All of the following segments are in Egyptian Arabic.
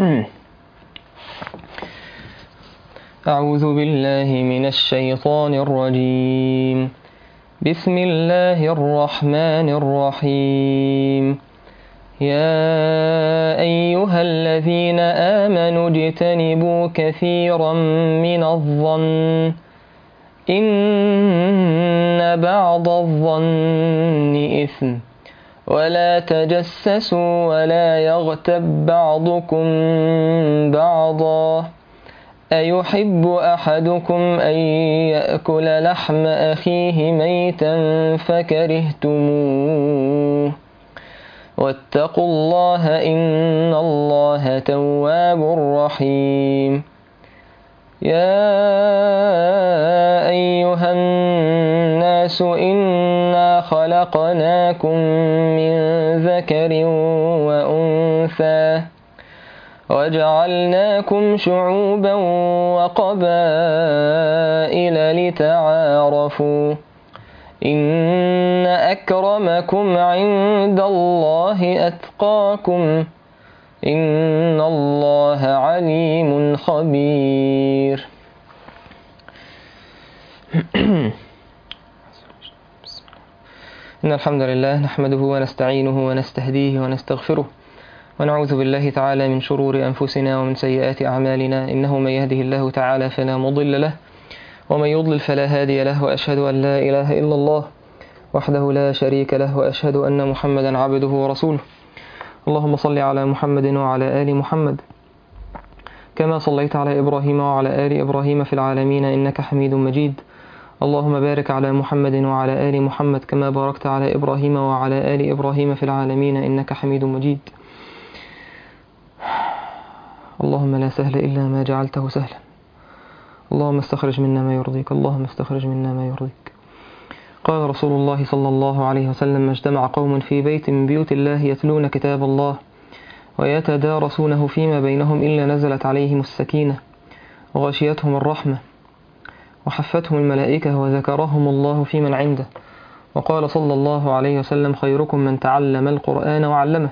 أعوذ بالله من الشيطان الرجيم بسم الله الرحمن الرحيم يا أيها الذين آمنوا اجتنبوا كثيرا من الظن إن بعض الظن إثم ولا تجسسوا ولا يغتب بعضكم بعضا أيحب أحدكم أن يأكل لحم أخيه ميتا فكرهتموه واتقوا الله إن الله تواب رحيم يا أيها الناس إنا خلقناكم من ذكر وأنثى وجعلناكم شعوبا وقبائل لتعارفوا إن أكرمكم عند الله أتقاكم إن الله عليم خبير إن الحمد لله نحمده ونستعينه ونستهديه ونستغفره ونعوذ بالله تعالى من شرور أنفسنا ومن سيئات أعمالنا إنه من يهده الله تعالى فلا مضل له ومن يضلل فلا هادي له وأشهد أن لا إله إلا الله وحده لا شريك له وأشهد أن محمدا عبده ورسوله اللهم صل على محمد وعلى آل محمد كما صليت على إبراهيم وعلى آل إبراهيم في العالمين إنك حميد مجيد اللهم بارك على محمد وعلى آل محمد كما باركت على إبراهيم وعلى آل إبراهيم في العالمين إنك حميد مجيد اللهم لا سهل إلا ما جعلته سهلا اللهم استخرج منا ما يرضيك اللهم استخرج منا ما يرضيك قال رسول الله صلى الله عليه وسلم ما اجتمع قوم في بيت من بيوت الله يتلون كتاب الله ويتدارسونه فيما بينهم إلا نزلت عليهم السكينة وغشيتهم الرحمة وحفتهم الملائكة وذكرهم الله في من عنده وقال صلى الله عليه وسلم خيركم من تعلم القرآن وعلمه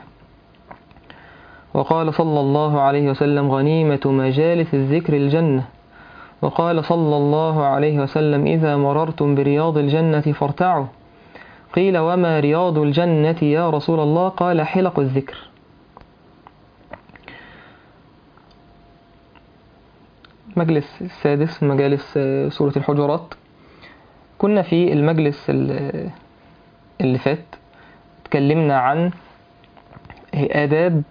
وقال صلى الله عليه وسلم غنيمة مجالس الذكر الجنة وقال صلى الله عليه وسلم إذا مررتم برياض الجنة فارتعوا قيل وما رياض الجنة يا رسول الله قال حلق الذكر مجلس السادس مجالس سورة الحجرات كنا في المجلس اللي فات اتكلمنا عن آداب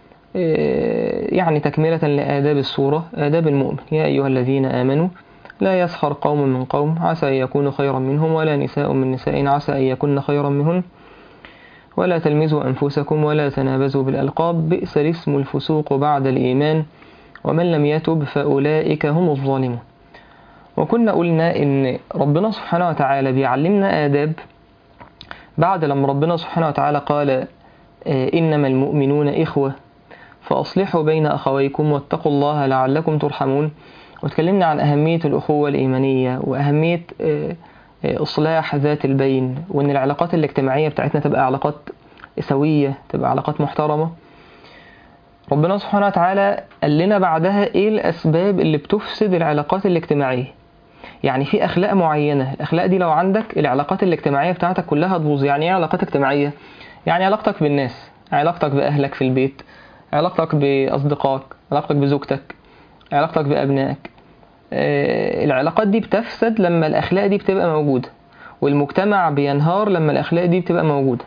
يعني تكملة لآداب السورة آداب المؤمن يا أيها الذين آمنوا لا يسخر قوم من قوم عسى أن يكونوا خيرا منهم ولا نساء من نساء عسى أن يكون خيرا منهن ولا تلمزوا أنفسكم ولا تنابزوا بالألقاب بئس الاسم الفسوق بعد الإيمان ومن لم يتب فأولئك هم الظالمون وكنا قلنا إن ربنا سبحانه وتعالى بيعلمنا آداب بعد لما ربنا سبحانه وتعالى قال إنما المؤمنون إخوة فأصلحوا بين أخويكم واتقوا الله لعلكم ترحمون وتكلمنا عن أهمية الأخوة الإيمانية وأهمية إصلاح ذات البين وأن العلاقات الاجتماعية بتاعتنا تبقى علاقات سوية تبقى علاقات محترمة ربنا سبحانه وتعالى قال لنا بعدها إيه الأسباب اللي بتفسد العلاقات الاجتماعية يعني في أخلاق معينة الأخلاق دي لو عندك العلاقات الاجتماعية بتاعتك كلها تبوظ يعني إيه علاقات اجتماعية؟ يعني علاقتك بالناس علاقتك بأهلك في البيت علاقتك بأصدقائك علاقتك بزوجتك علاقتك بأبنائك العلاقات دي بتفسد لما الأخلاق دي بتبقى موجودة والمجتمع بينهار لما الأخلاق دي بتبقى موجودة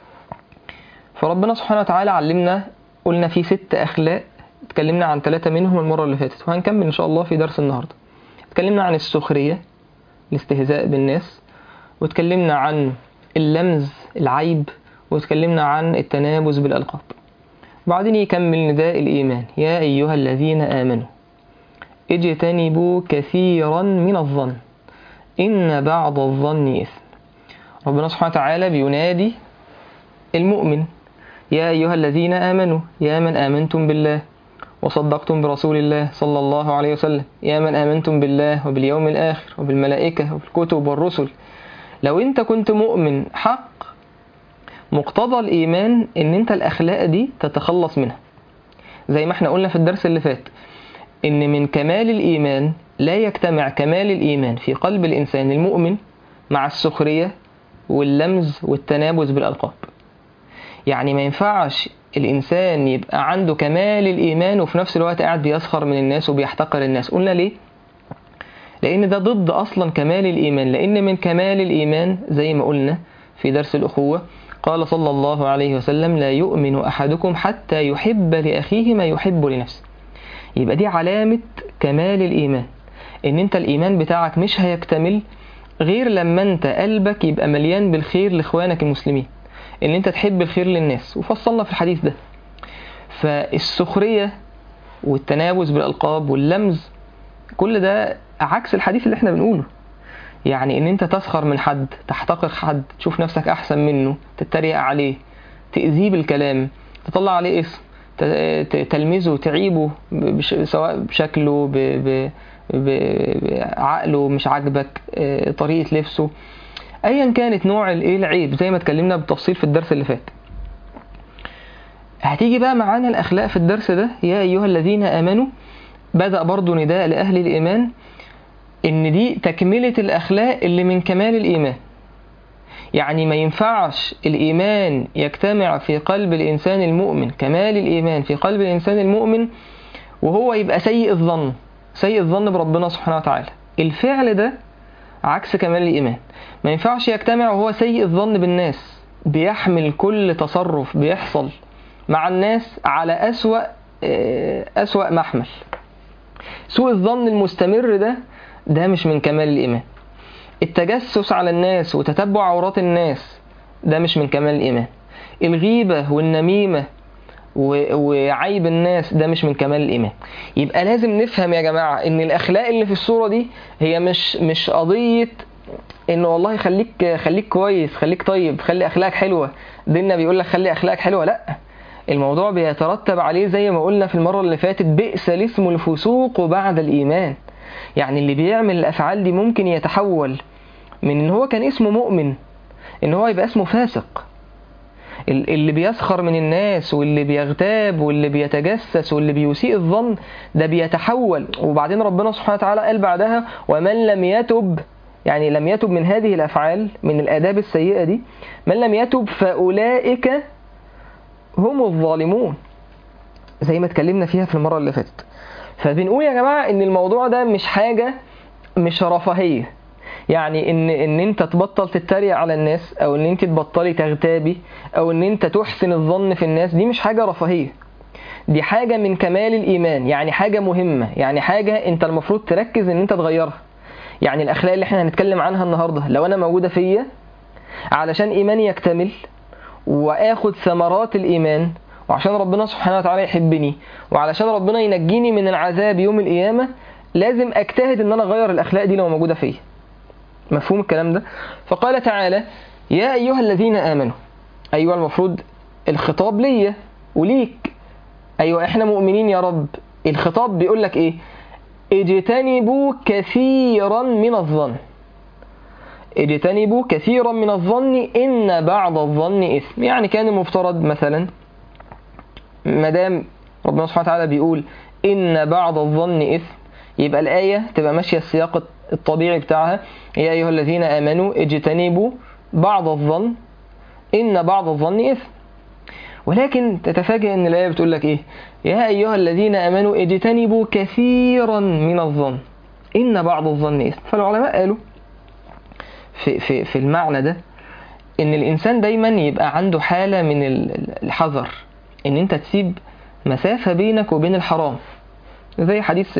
فربنا سبحانه وتعالى علمنا قلنا في ست أخلاق اتكلمنا عن ثلاثة منهم المرة اللي فاتت وهنكمل إن شاء الله في درس النهاردة اتكلمنا عن السخرية الاستهزاء بالناس واتكلمنا عن اللمز العيب واتكلمنا عن التنابز بالألقاب بعدين يكمل نداء الإيمان يا أيها الذين آمنوا اجتنبوا كثيرا من الظن إن بعض الظن إثم ربنا سبحانه وتعالى بينادي المؤمن يا أيها الذين آمنوا يا من آمنتم بالله وصدقتم برسول الله صلى الله عليه وسلم يا من آمنتم بالله وباليوم الآخر وبالملائكة وبالكتب والرسل لو أنت كنت مؤمن حق مقتضى الإيمان إن أنت الأخلاق دي تتخلص منها زي ما احنا قلنا في الدرس اللي فات ان من كمال الايمان لا يجتمع كمال الايمان في قلب الانسان المؤمن مع السخريه واللمز والتنابز بالالقاب يعني ما ينفعش الانسان يبقى عنده كمال الايمان وفي نفس الوقت قاعد بيسخر من الناس وبيحتقر الناس قلنا ليه لان ده ضد اصلا كمال الايمان لان من كمال الايمان زي ما قلنا في درس الاخوه قال صلى الله عليه وسلم لا يؤمن احدكم حتى يحب لاخيه ما يحب لنفسه يبقى دي علامه كمال الايمان ان انت الايمان بتاعك مش هيكتمل غير لما انت قلبك يبقى مليان بالخير لاخوانك المسلمين ان انت تحب الخير للناس وفصلنا في الحديث ده فالسخريه والتنابز بالالقاب واللمز كل ده عكس الحديث اللي احنا بنقوله يعني ان انت تسخر من حد تحتقر حد تشوف نفسك احسن منه تتريق عليه تأذيه بالكلام تطلع عليه اسم ت- ت- تلمزه تعيبه بش سواء بشكله ب- ب- ب- بعقله مش عاجبك اه، طريقة لبسه ايا كانت نوع الايه العيب زي ما اتكلمنا بالتفصيل في الدرس اللي فات هتيجي بقى معانا الاخلاق في الدرس ده يا ايها الذين امنوا بدأ برضو نداء لأهل الإيمان إن دي تكملة الأخلاق اللي من كمال الإيمان يعني ما ينفعش الإيمان يجتمع في قلب الإنسان المؤمن كمال الإيمان في قلب الإنسان المؤمن وهو يبقى سيء الظن سيء الظن بربنا سبحانه وتعالى الفعل ده عكس كمال الإيمان ما ينفعش يجتمع وهو سيء الظن بالناس بيحمل كل تصرف بيحصل مع الناس على أسوأ آه، أسوأ محمل سوء الظن المستمر ده ده مش من كمال الإيمان التجسس على الناس وتتبع عورات الناس ده مش من كمال الإيمان الغيبة والنميمة و- وعيب الناس ده مش من كمال الإيمان يبقى لازم نفهم يا جماعة إن الأخلاق اللي في الصورة دي هي مش مش قضية إن والله خليك خليك كويس خليك طيب خلي أخلاقك حلوة ديننا بيقول لك خلي أخلاقك حلوة لأ الموضوع بيترتب عليه زي ما قلنا في المرة اللي فاتت بئس الاسم الفسوق بعد الإيمان يعني اللي بيعمل الأفعال دي ممكن يتحول من إن هو كان اسمه مؤمن إن هو يبقى اسمه فاسق ال- اللي بيسخر من الناس واللي بيغتاب واللي بيتجسس واللي بيسيء الظن ده بيتحول وبعدين ربنا سبحانه وتعالى قال بعدها ومن لم يتب يعني لم يتب من هذه الأفعال من الآداب السيئة دي من لم يتب فأولئك هم الظالمون زي ما اتكلمنا فيها في المرة اللي فاتت فبنقول يا جماعة ان الموضوع ده مش حاجة مش رفاهية يعني ان ان انت تبطل تتريق على الناس او ان انت تبطلي تغتابي او ان انت تحسن الظن في الناس دي مش حاجة رفاهية دي حاجة من كمال الإيمان يعني حاجة مهمة يعني حاجة أنت المفروض تركز إن أنت تغيرها يعني الأخلاق اللي احنا هنتكلم عنها النهاردة لو أنا موجودة فيا علشان إيماني يكتمل وآخد ثمرات الإيمان وعشان ربنا سبحانه وتعالى يحبني وعلشان ربنا ينجيني من العذاب يوم القيامة لازم أجتهد إن أنا أغير الأخلاق دي لو موجودة فيا مفهوم الكلام ده فقال تعالى يا أيها الذين آمنوا أيها المفروض الخطاب ليا وليك أيوة إحنا مؤمنين يا رب الخطاب بيقول لك إيه اجتنبوا كثيرا من الظن اجتنبوا كثيرا من الظن إن بعض الظن إثم يعني كان المفترض مثلا مدام ربنا سبحانه وتعالى بيقول إن بعض الظن إثم يبقى الآية تبقى ماشية السياق الطبيعي بتاعها يا أيها الذين آمنوا اجتنبوا بعض الظن إن بعض الظن إثم ولكن تتفاجئ ان الايه بتقول لك ايه يا ايها الذين امنوا اجتنبوا كثيرا من الظن ان بعض الظن اثم فالعلماء قالوا في في في المعنى ده ان الانسان دايما يبقى عنده حاله من الحذر ان انت تسيب مسافه بينك وبين الحرام زي حديث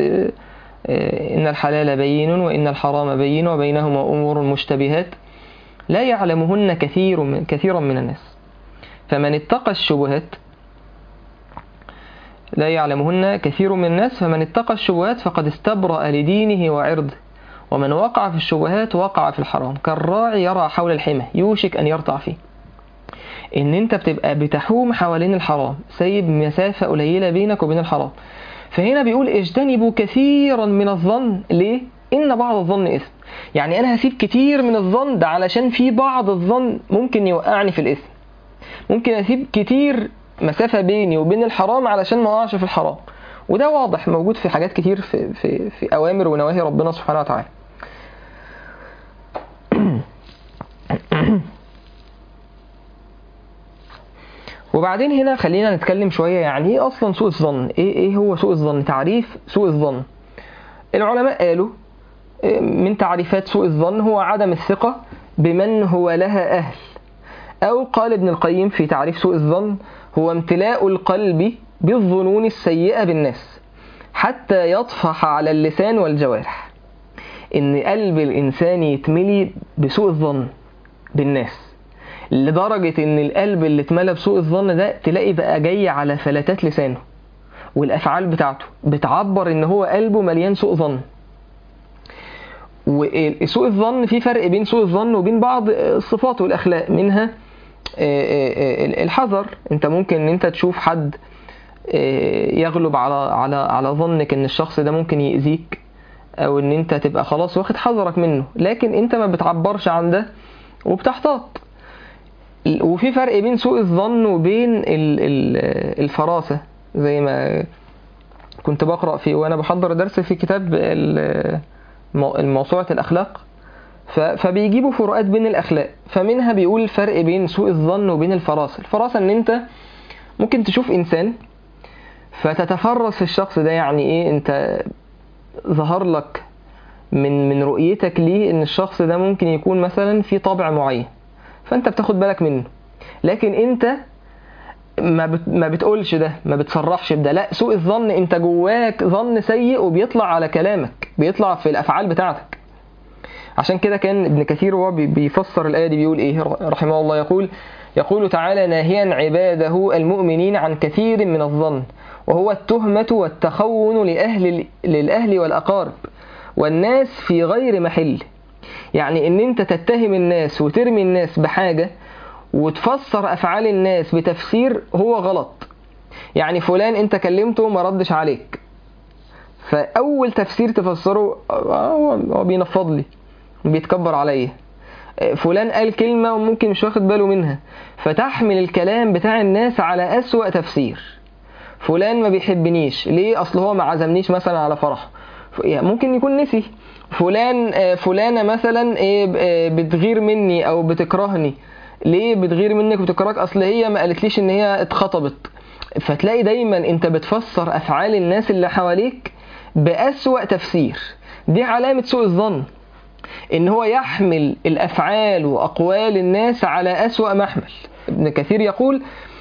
ان الحلال بين وان الحرام بين وبينهما امور مشتبهات لا يعلمهن كثير من كثيرا من الناس فمن اتقى الشبهات لا يعلمهن كثير من الناس فمن اتقى الشبهات فقد استبرأ لدينه وعرضه ومن وقع في الشبهات وقع في الحرام كالراعي يرى حول الحمى يوشك أن يرتع فيه إن أنت بتبقى بتحوم حوالين الحرام سايب مسافة قليلة بينك وبين الحرام فهنا بيقول اجتنبوا كثيرا من الظن ليه؟ إن بعض الظن إثم يعني أنا هسيب كتير من الظن ده علشان في بعض الظن ممكن يوقعني في الإثم ممكن اسيب كتير مسافة بيني وبين الحرام علشان ما اقعش في الحرام وده واضح موجود في حاجات كتير في في في اوامر ونواهي ربنا سبحانه وتعالى وبعدين هنا خلينا نتكلم شوية يعني ايه اصلا سوء الظن ايه ايه هو سوء الظن تعريف سوء الظن العلماء قالوا إيه، من تعريفات سوء الظن هو عدم الثقة بمن هو لها أهل أو قال ابن القيم في تعريف سوء الظن هو امتلاء القلب بالظنون السيئة بالناس حتى يطفح على اللسان والجوارح إن قلب الإنسان يتملي بسوء الظن بالناس لدرجة إن القلب اللي اتملى بسوء الظن ده تلاقي بقى جاي على فلتات لسانه والأفعال بتاعته بتعبر إن هو قلبه مليان سوء ظن وسوء الظن في فرق بين سوء الظن وبين بعض الصفات والأخلاق منها الحذر انت ممكن ان انت تشوف حد يغلب على على على ظنك ان الشخص ده ممكن يأذيك او ان انت تبقى خلاص واخد حذرك منه لكن انت ما بتعبرش عن ده وبتحتاط وفي فرق بين سوء الظن وبين ال- ال- الفراسة زي ما كنت بقرأ في وانا بحضر درس في كتاب ال- مو- الموسوعة الأخلاق ف- فبيجيبوا فروقات بين الأخلاق فمنها بيقول الفرق بين سوء الظن وبين الفراسة الفراسة ان انت ممكن تشوف انسان فتتفرس في الشخص ده يعني ايه انت ظهر لك من من رؤيتك ليه ان الشخص ده ممكن يكون مثلا في طبع معين فانت بتاخد بالك منه لكن انت ما بت ما بتقولش ده ما بتصرحش بده لا سوء الظن انت جواك ظن سيء وبيطلع على كلامك بيطلع في الافعال بتاعتك عشان كده كان ابن كثير وهو بي- بيفسر الايه دي بيقول ايه رحمه الله يقول يقول تعالى ناهيا عباده المؤمنين عن كثير من الظن وهو التهمة والتخون لأهل للأهل والأقارب والناس في غير محل يعني ان انت تتهم الناس وترمي الناس بحاجة وتفسر افعال الناس بتفسير هو غلط يعني فلان انت كلمته ما ردش عليك فاول تفسير تفسره آه، هو هو بينفض لي بيتكبر عليا آه، فلان قال كلمة وممكن مش واخد باله منها فتحمل الكلام بتاع الناس على أسوأ تفسير فلان ما بيحبنيش ليه اصل هو ما عزمنيش مثلا على فرح ف- يعني ممكن يكون نسي فلان آه، فلانة مثلا إيه ب- آه، بتغير مني او بتكرهني ليه بتغير منك وبتكرهك اصل هي ما قالتليش ان هي اتخطبت فتلاقي دايما انت بتفسر افعال الناس اللي حواليك بأسوأ تفسير دي علامة سوء الظن ان هو يحمل الافعال واقوال الناس على أسوأ محمل ابن كثير يقول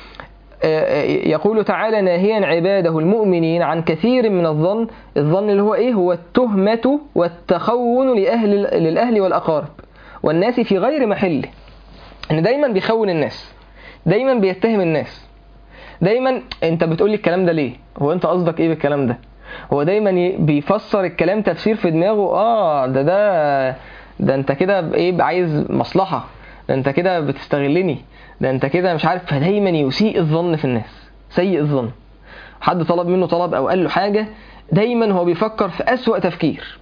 يقول تعالى ناهيا عباده المؤمنين عن كثير من الظن الظن اللي هو ايه هو التهمة والتخون لأهل للأهل والأقارب والناس في غير محله ان دايما بيخون الناس دايما بيتهم الناس دايما انت بتقول لي الكلام ده ليه هو انت قصدك ايه بالكلام ده هو دايما ي- بيفسر الكلام تفسير في دماغه اه ده ده ده انت كده ايه عايز مصلحة ده انت كده بتستغلني ده انت كده مش عارف فدايما يسيء الظن في الناس سيء الظن حد طلب منه طلب او قال له حاجة دايما هو بيفكر في أسوأ تفكير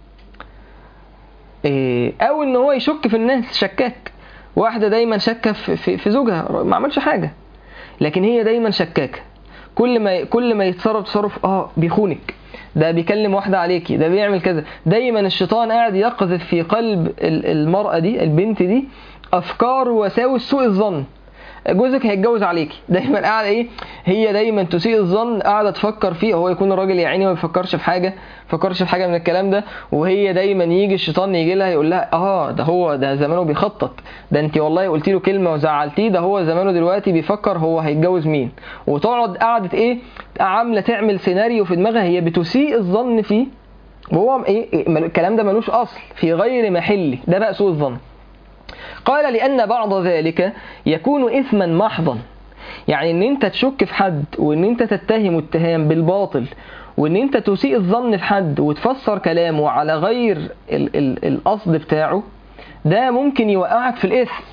إيه، او ان هو يشك في الناس شكاك واحدة دايما شاكة في, في, في زوجها ما عملش حاجة لكن هي دايما شكاكة كل ما كل ما يتصرف تصرف اه بيخونك ده بيكلم واحدة عليكي ده بيعمل كذا دايما الشيطان قاعد يقذف في قلب ال- المرأة دي البنت دي افكار ووساوس سوء الظن جوزك هيتجوز عليكي دايما قاعده ايه هي دايما تسيء الظن قاعده تفكر فيه هو يكون الراجل يا عيني ما بيفكرش في حاجه ما بيفكرش في حاجه من الكلام ده وهي دايما يجي الشيطان يجي لها يقول لها اه ده هو ده زمانه بيخطط ده انت والله قلت له كلمه وزعلتيه ده هو زمانه دلوقتي بيفكر هو هيتجوز مين وتقعد قعدة ايه عامله تعمل سيناريو في دماغها هي بتسيء الظن فيه وهو ايه إيه، الكلام ده ملوش اصل في غير محله ده بقى سوء الظن قال لأن بعض ذلك يكون إثما محضا يعني ان انت تشك في حد وان انت تتهم اتهام بالباطل وان انت تسيء الظن في حد وتفسر كلامه على غير ال ال القصد بتاعه ده ممكن يوقعك في الإثم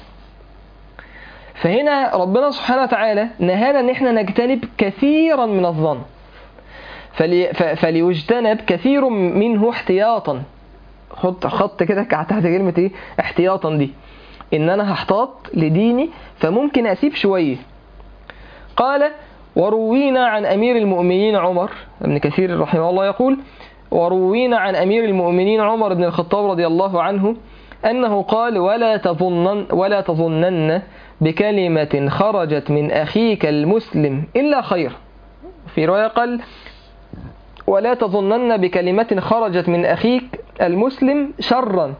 فهنا ربنا سبحانه وتعالى نهانا ان احنا نجتنب كثيرا من الظن فلي ف- فليجتنب كثير منه احتياطا خط خط كده تحت كلمة ايه احتياطا دي ان انا هحتاط لديني فممكن اسيب شوية قال وروينا عن أمير المؤمنين عمر ابن كثير رحمه الله يقول وروينا عن أمير المؤمنين عمر بن الخطاب رضي الله عنه أنه قال ولا تظنن ولا تظنن بكلمة خرجت من أخيك المسلم إلا خير في رواية قال ولا تظنن بكلمة خرجت من أخيك المسلم شرا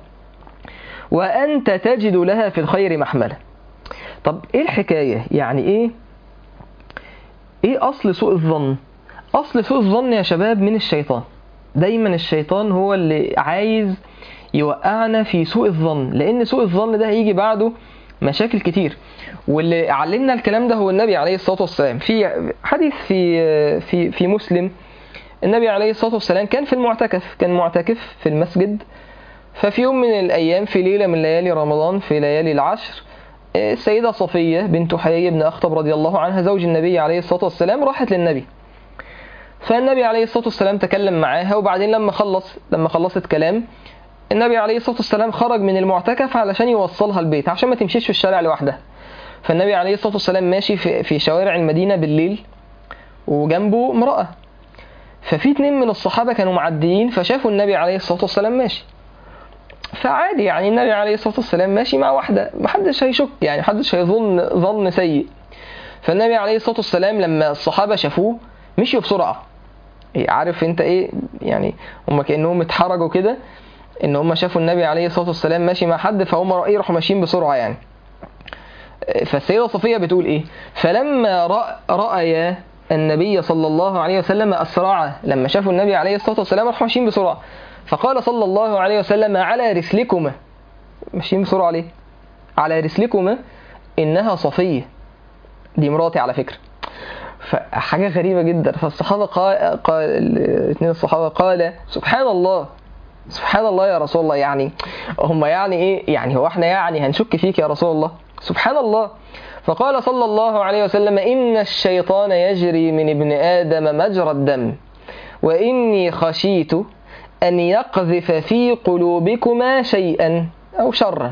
وأنت تجد لها في الخير محملا طب إيه الحكاية يعني إيه إيه أصل سوء الظن أصل سوء الظن يا شباب من الشيطان دايما الشيطان هو اللي عايز يوقعنا في سوء الظن لأن سوء الظن ده هيجي بعده مشاكل كتير واللي علمنا الكلام ده هو النبي عليه الصلاة والسلام في حديث في في في مسلم النبي عليه الصلاة والسلام كان في المعتكف كان معتكف في المسجد ففي يوم من الأيام في ليلة من ليالي رمضان في ليالي العشر السيدة صفية بنت حيي بن أخطب رضي الله عنها زوج النبي عليه الصلاة والسلام راحت للنبي فالنبي عليه الصلاة والسلام تكلم معاها وبعدين لما خلص لما خلصت كلام النبي عليه الصلاة والسلام خرج من المعتكف علشان يوصلها البيت عشان ما تمشيش في الشارع لوحدها فالنبي عليه الصلاة والسلام ماشي في, في شوارع المدينة بالليل وجنبه امرأة ففي اتنين من الصحابة كانوا معديين فشافوا النبي عليه الصلاة والسلام ماشي فعادي يعني النبي عليه الصلاة والسلام ماشي مع واحدة محدش هيشك يعني محدش هيظن ظن سيء فالنبي عليه الصلاة والسلام لما الصحابة شافوه مشيوا بسرعة عارف انت ايه يعني هم كأنهم اتحرجوا كده ان هم شافوا النبي عليه الصلاة والسلام ماشي مع حد فهم ايه راحوا ماشيين بسرعة يعني فالسيدة صفية بتقول ايه فلما رأي النبي صلى الله عليه وسلم أسرع لما شافوا النبي عليه الصلاة والسلام راحوا ماشيين بسرعة فقال صلى الله عليه وسلم على رسلكما ماشيين بسرعة ليه على رسلكما إنها صفية دي مراتي على فكرة فحاجة غريبة جدا فالصحابة قال, قال اثنين الصحابة قال سبحان الله سبحان الله يا رسول الله يعني هم يعني ايه يعني هو احنا يعني هنشك فيك يا رسول الله سبحان الله فقال صلى الله عليه وسلم إن الشيطان يجري من ابن آدم مجرى الدم وإني خشيت أن يقذف في قلوبكما شيئا أو شرا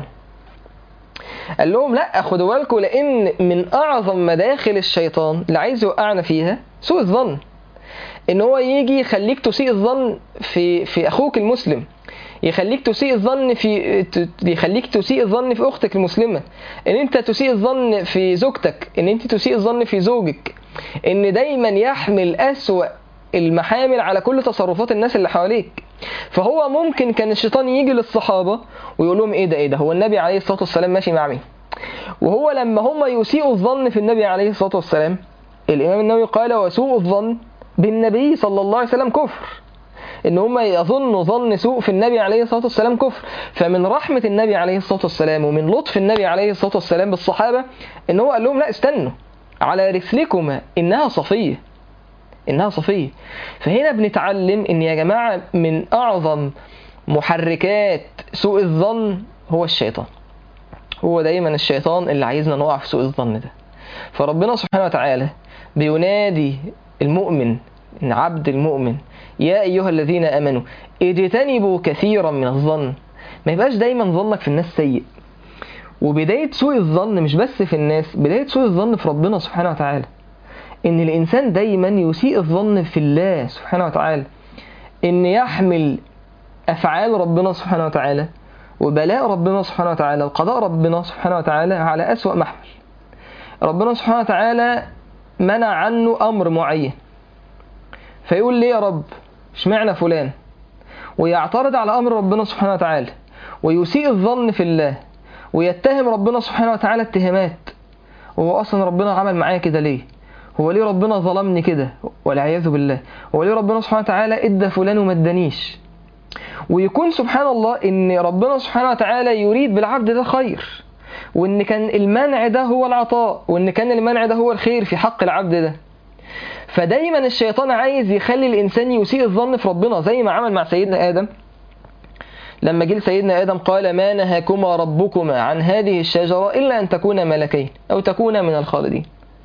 قال لهم لا خدوا بالكم لأن من أعظم مداخل الشيطان اللي عايز يوقعنا فيها سوء الظن إن هو يجي يخليك تسيء الظن في في أخوك المسلم يخليك تسيء الظن في يخليك تسيء الظن في اختك المسلمه ان انت تسيء الظن في زوجتك ان انت تسيء الظن في زوجك ان دايما يحمل اسوا المحامل على كل تصرفات الناس اللي حواليك فهو ممكن كان الشيطان يجي للصحابه ويقول لهم ايه ده ايه ده هو النبي عليه الصلاه والسلام ماشي مع مين وهو لما هم يسيئوا الظن في النبي عليه الصلاه والسلام الامام النووي قال وسوء الظن بالنبي صلى الله عليه وسلم كفر ان هم يظنوا ظن سوء في النبي عليه الصلاه والسلام كفر فمن رحمه النبي عليه الصلاه والسلام ومن لطف النبي عليه الصلاه والسلام بالصحابه ان هو قال لهم لا استنوا على رسلكما انها صفيه انها صفيه فهنا بنتعلم ان يا جماعه من اعظم محركات سوء الظن هو الشيطان هو دايما الشيطان اللي عايزنا نقع في سوء الظن ده فربنا سبحانه وتعالى بينادي المؤمن ان عبد المؤمن يا أيها الذين آمنوا اجتنبوا كثيرا من الظن ما يبقاش دايما ظنك في الناس سيء وبداية سوء الظن مش بس في الناس بداية سوء الظن في ربنا سبحانه وتعالى إن الإنسان دايما يسيء الظن في الله سبحانه وتعالى إن يحمل أفعال ربنا سبحانه وتعالى وبلاء ربنا سبحانه وتعالى وقضاء ربنا سبحانه وتعالى على أسوأ محمل ربنا سبحانه وتعالى منع عنه أمر معين فيقول ليه يا رب اشمعنى فلان ويعترض على امر ربنا سبحانه وتعالى ويسيء الظن في الله ويتهم ربنا سبحانه وتعالى اتهامات هو اصلا ربنا عمل معايا كده ليه هو ليه ربنا ظلمني كده والعياذ بالله هو ليه ربنا سبحانه وتعالى ادى فلان وما ادانيش ويكون سبحان الله ان ربنا سبحانه وتعالى يريد بالعبد ده خير وان كان المنع ده هو العطاء وان كان المنع ده هو الخير في حق العبد ده فدايما الشيطان عايز يخلي الانسان يسيء الظن في ربنا زي ما عمل مع سيدنا ادم لما جه سيدنا ادم قال ما نهاكما ربكما عن هذه الشجره الا ان تكونا ملكين او تكونا من الخالدين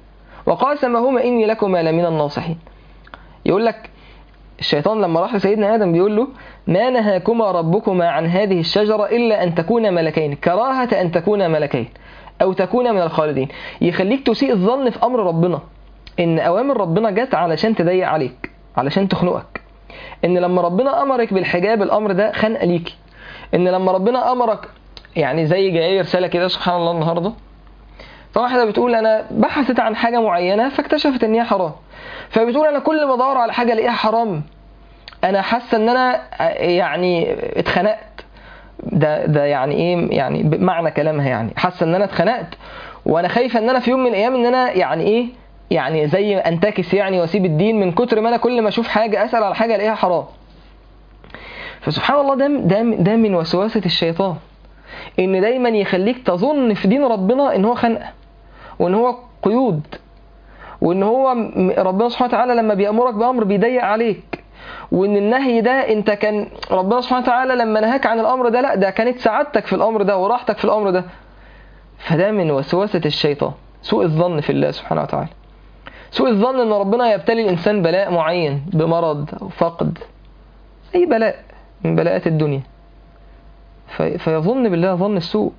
وقاسمهما اني لكما لمن الناصحين يقول لك الشيطان لما راح لسيدنا ادم بيقول له ما نهاكما ربكما عن هذه الشجره الا ان تكونا ملكين كراهه ان تكونا ملكين او تكونا من الخالدين يخليك تسيء الظن في امر ربنا ان اوامر ربنا جت علشان تضيق عليك علشان تخنقك ان لما ربنا امرك بالحجاب الامر ده خنقه ليكي ان لما ربنا امرك يعني زي جاي رساله كده سبحان الله النهارده فواحده بتقول انا بحثت عن حاجه معينه فاكتشفت ان هي حرام فبتقول انا كل ما ادور على حاجه الاقيها حرام انا حاسه ان انا يعني اتخنقت ده ده يعني ايه يعني بمعنى كلامها يعني حاسه ان انا اتخنقت وانا خايفه ان انا في يوم من الايام ان انا يعني ايه يعني زي انتكس يعني واسيب الدين من كتر ما انا كل ما اشوف حاجه اسال على حاجه الاقيها حرام فسبحان الله ده ده ده من وسوسه الشيطان ان دايما يخليك تظن في دين ربنا ان هو خنقه وان هو قيود وان هو ربنا سبحانه وتعالى لما بيامرك بامر بيضيق عليك وان النهي ده انت كان ربنا سبحانه وتعالى لما نهاك عن الامر ده لا ده كانت سعادتك في الامر ده وراحتك في الامر ده فده من وسوسه الشيطان سوء الظن في الله سبحانه وتعالى سوء الظن ان ربنا يبتلي الانسان بلاء معين بمرض او فقد اي بلاء من بلاءات الدنيا في فيظن بالله ظن السوء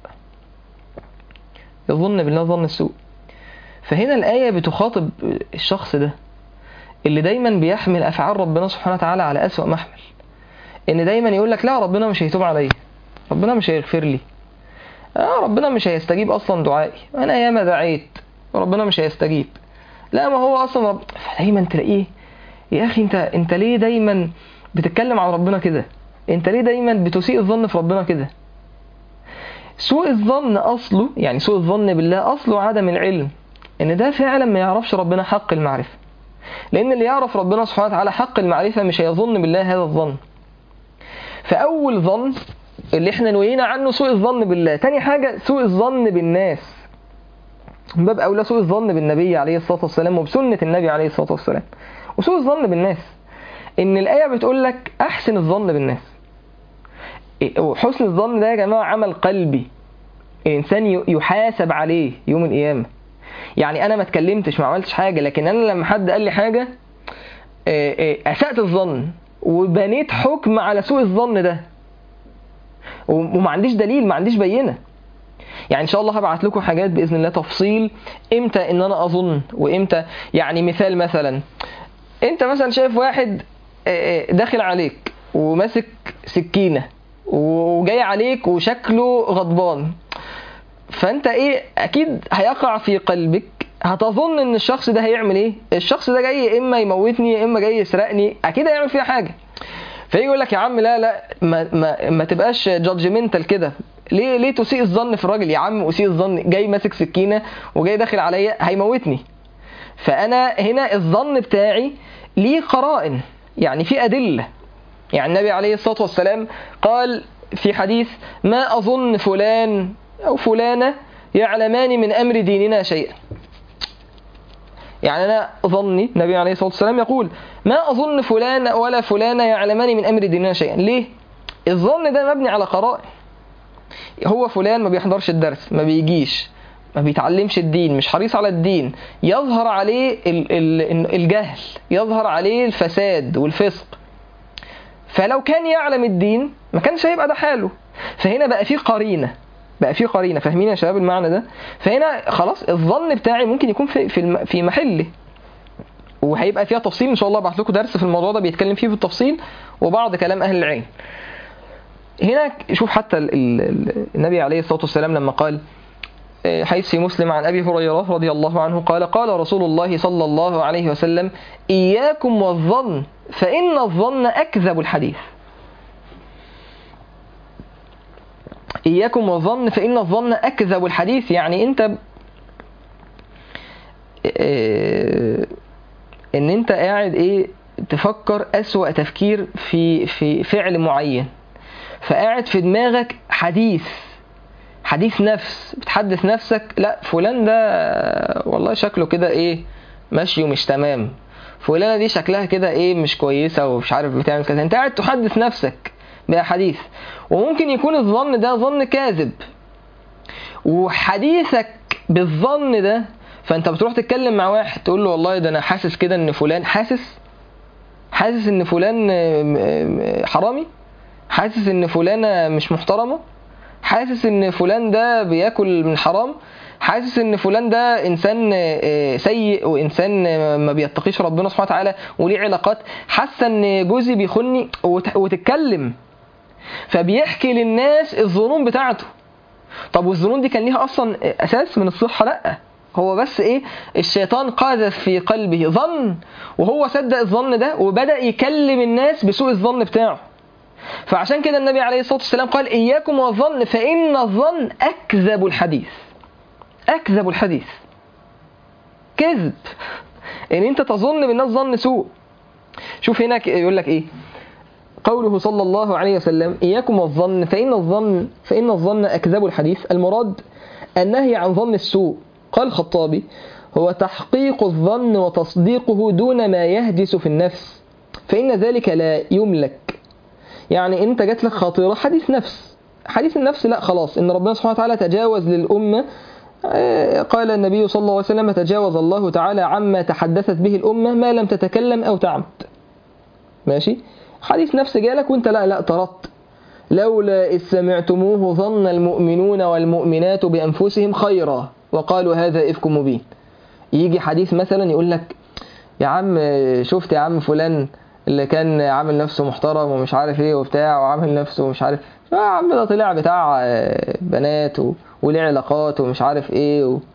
يظن بالله ظن السوء فهنا الآية بتخاطب الشخص ده اللي دايما بيحمل أفعال ربنا سبحانه وتعالى على أسوأ محمل إن دايما يقول لك لا ربنا مش هيتوب عليا ربنا مش هيغفر لي آه ربنا مش هيستجيب أصلا دعائي أنا ياما دعيت وربنا مش هيستجيب لا ما هو أصلا رب... دايما تلاقيه يا أخي أنت أنت ليه دايما بتتكلم عن ربنا كده أنت ليه دايما بتسيء الظن في ربنا كده سوء الظن أصله يعني سوء الظن بالله أصله عدم العلم ان ده فعلا ما يعرفش ربنا حق المعرفة لان اللي يعرف ربنا سبحانه وتعالى حق المعرفة مش هيظن بالله هذا الظن فاول ظن اللي احنا نوينا عنه سوء الظن بالله تاني حاجة سوء الظن بالناس من باب اولى سوء الظن بالنبي عليه الصلاة والسلام وبسنة النبي عليه الصلاة والسلام وسوء الظن بالناس ان الاية بتقول لك احسن الظن بالناس وحسن الظن ده يا جماعة عمل قلبي الانسان يحاسب عليه يوم القيامه يعني انا ما اتكلمتش ما عملتش حاجه لكن انا لما حد قال لي حاجه اسات الظن وبنيت حكم على سوء الظن ده وما عنديش دليل ما عنديش بينه يعني ان شاء الله هبعت لكم حاجات باذن الله تفصيل امتى ان انا اظن وامتى يعني مثال مثلا انت مثلا شايف واحد داخل عليك وماسك سكينه وجاي عليك وشكله غضبان فانت ايه اكيد هيقع في قلبك هتظن ان الشخص ده هيعمل ايه الشخص ده جاي يا اما يموتني يا اما جاي يسرقني اكيد هيعمل فيها حاجه فيجي يقول لك يا عم لا لا ما, ما, ما تبقاش جادجمنتال كده ليه ليه تسيء الظن في الراجل يا عم اسيء الظن جاي ماسك سكينه وجاي داخل عليا هيموتني فانا هنا الظن بتاعي ليه قرائن يعني في ادله يعني النبي عليه الصلاه والسلام قال في حديث ما اظن فلان أو فلانة يعلمان من أمر ديننا شيئا يعني أنا ظني النبي عليه الصلاة والسلام يقول ما أظن فلان ولا فلانة يعلمان من أمر ديننا شيئا ليه؟ الظن ده مبني على قرائن هو فلان ما بيحضرش الدرس ما بيجيش ما بيتعلمش الدين مش حريص على الدين يظهر عليه الجهل يظهر عليه الفساد والفسق فلو كان يعلم الدين ما كانش هيبقى ده حاله فهنا بقى في قرينه بقى في قرينه فاهمين يا شباب المعنى ده فهنا خلاص الظن بتاعي ممكن يكون في في في محله وهيبقى فيها تفصيل ان شاء الله ابعت لكم درس في الموضوع ده بيتكلم فيه بالتفصيل وبعض كلام اهل العلم هنا شوف حتى النبي عليه الصلاه والسلام لما قال حيث في مسلم عن ابي هريره رضي الله عنه قال قال رسول الله صلى الله عليه وسلم اياكم والظن فان الظن اكذب الحديث إياكم والظن فإن الظن أكذب الحديث يعني أنت إن أنت قاعد إيه تفكر أسوأ تفكير في في فعل معين فقاعد في دماغك حديث حديث نفس بتحدث نفسك لا فلان ده والله شكله كده إيه ماشي ومش تمام فلانة دي شكلها كده إيه مش كويسة ومش عارف بتعمل كذا أنت قاعد تحدث نفسك بأحاديث وممكن يكون الظن ده ظن كاذب وحديثك بالظن ده فانت بتروح تتكلم مع واحد تقول له والله ده انا حاسس كده ان فلان حاسس حاسس ان فلان حرامي حاسس ان فلانه مش محترمه حاسس ان فلان ده بياكل من حرام حاسس ان فلان ده انسان آه، سيء وانسان آه، ما بيتقيش ربنا سبحانه وتعالى وليه علاقات حاسه ان جوزي بيخوني وت- وتتكلم فبيحكي للناس الظنون بتاعته طب والظنون دي كان ليها اصلا اساس من الصحه لا هو بس ايه الشيطان قاذف في قلبه ظن وهو صدق الظن ده وبدا يكلم الناس بسوء الظن بتاعه فعشان كده النبي عليه الصلاه والسلام قال اياكم والظن فان الظن اكذب الحديث اكذب الحديث كذب ان انت تظن بالناس ظن سوء شوف هنا ك- يقول لك ايه قوله صلى الله عليه وسلم إياكم والظن فإن الظن فإن الظن أكذب الحديث المراد النهي عن ظن السوء قال الخطابي هو تحقيق الظن وتصديقه دون ما يهدس في النفس فإن ذلك لا يملك يعني أنت جات لك خاطرة حديث نفس حديث النفس لا خلاص إن ربنا سبحانه وتعالى تجاوز للأمة آه، قال النبي صلى الله عليه وسلم تجاوز الله تعالى عما تحدثت به الأمة ما لم تتكلم أو تعمد ماشي حديث نفس جالك وانت لا لا طردت لولا إذ سمعتموه ظن المؤمنون والمؤمنات بأنفسهم خيرا وقالوا هذا إفك مبين يجي حديث مثلا يقول لك يا عم شفت يا عم فلان اللي كان عامل نفسه محترم ومش عارف ايه وبتاع وعامل نفسه مش عارف يا عم ده طلع بتاع آه، بنات و... وليه علاقات ومش عارف ايه و...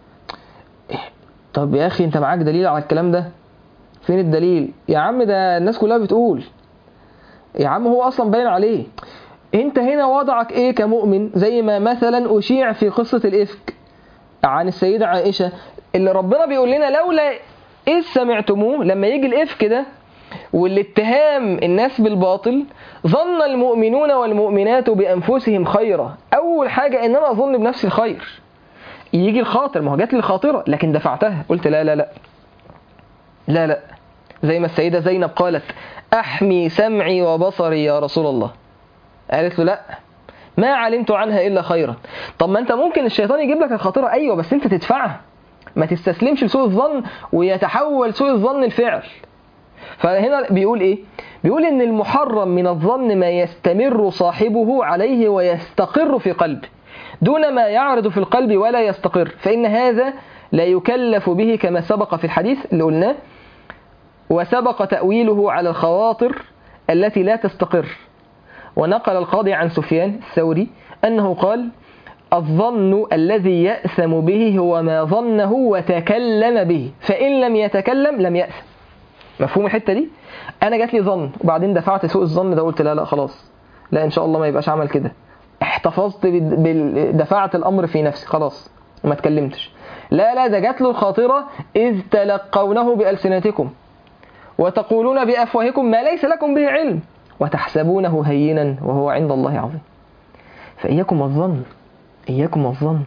طب يا اخي انت معاك دليل على الكلام ده فين الدليل يا عم ده الناس كلها بتقول يا عم هو اصلا باين عليه انت هنا وضعك ايه كمؤمن زي ما مثلا اشيع في قصة الافك عن السيدة عائشة اللي ربنا بيقول لنا لولا اذ سمعتموه لما يجي الافك ده والاتهام الناس بالباطل ظن المؤمنون والمؤمنات بانفسهم خيرا اول حاجة ان انا اظن بنفسي الخير يجي الخاطر ما هو جات لي الخاطرة لكن دفعتها قلت لا لا لا لا لا زي ما السيدة زينب قالت أحمي سمعي وبصري يا رسول الله قالت له لا ما علمت عنها إلا خيرا طب ما أنت ممكن الشيطان يجيب لك الخطيرة أيوة بس أنت تدفعها ما تستسلمش لسوء الظن ويتحول سوء الظن الفعل فهنا بيقول إيه بيقول إن المحرم من الظن ما يستمر صاحبه عليه ويستقر في قلبه دون ما يعرض في القلب ولا يستقر فإن هذا لا يكلف به كما سبق في الحديث اللي قلناه وسبق تأويله على الخواطر التي لا تستقر ونقل القاضي عن سفيان الثوري أنه قال الظن الذي يأثم به هو ما ظنه وتكلم به فإن لم يتكلم لم يأثم مفهوم الحتة دي أنا جات لي ظن وبعدين دفعت سوء الظن ده قلت لا لا خلاص لا إن شاء الله ما يبقاش عمل كده احتفظت بال... بال... دفعت الأمر في نفسي خلاص وما اتكلمتش لا لا ده جات له الخاطرة إذ تلقونه بألسنتكم وتقولون بأفواهكم ما ليس لكم به علم وتحسبونه هينا وهو عند الله عظيم فإياكم الظن إياكم الظن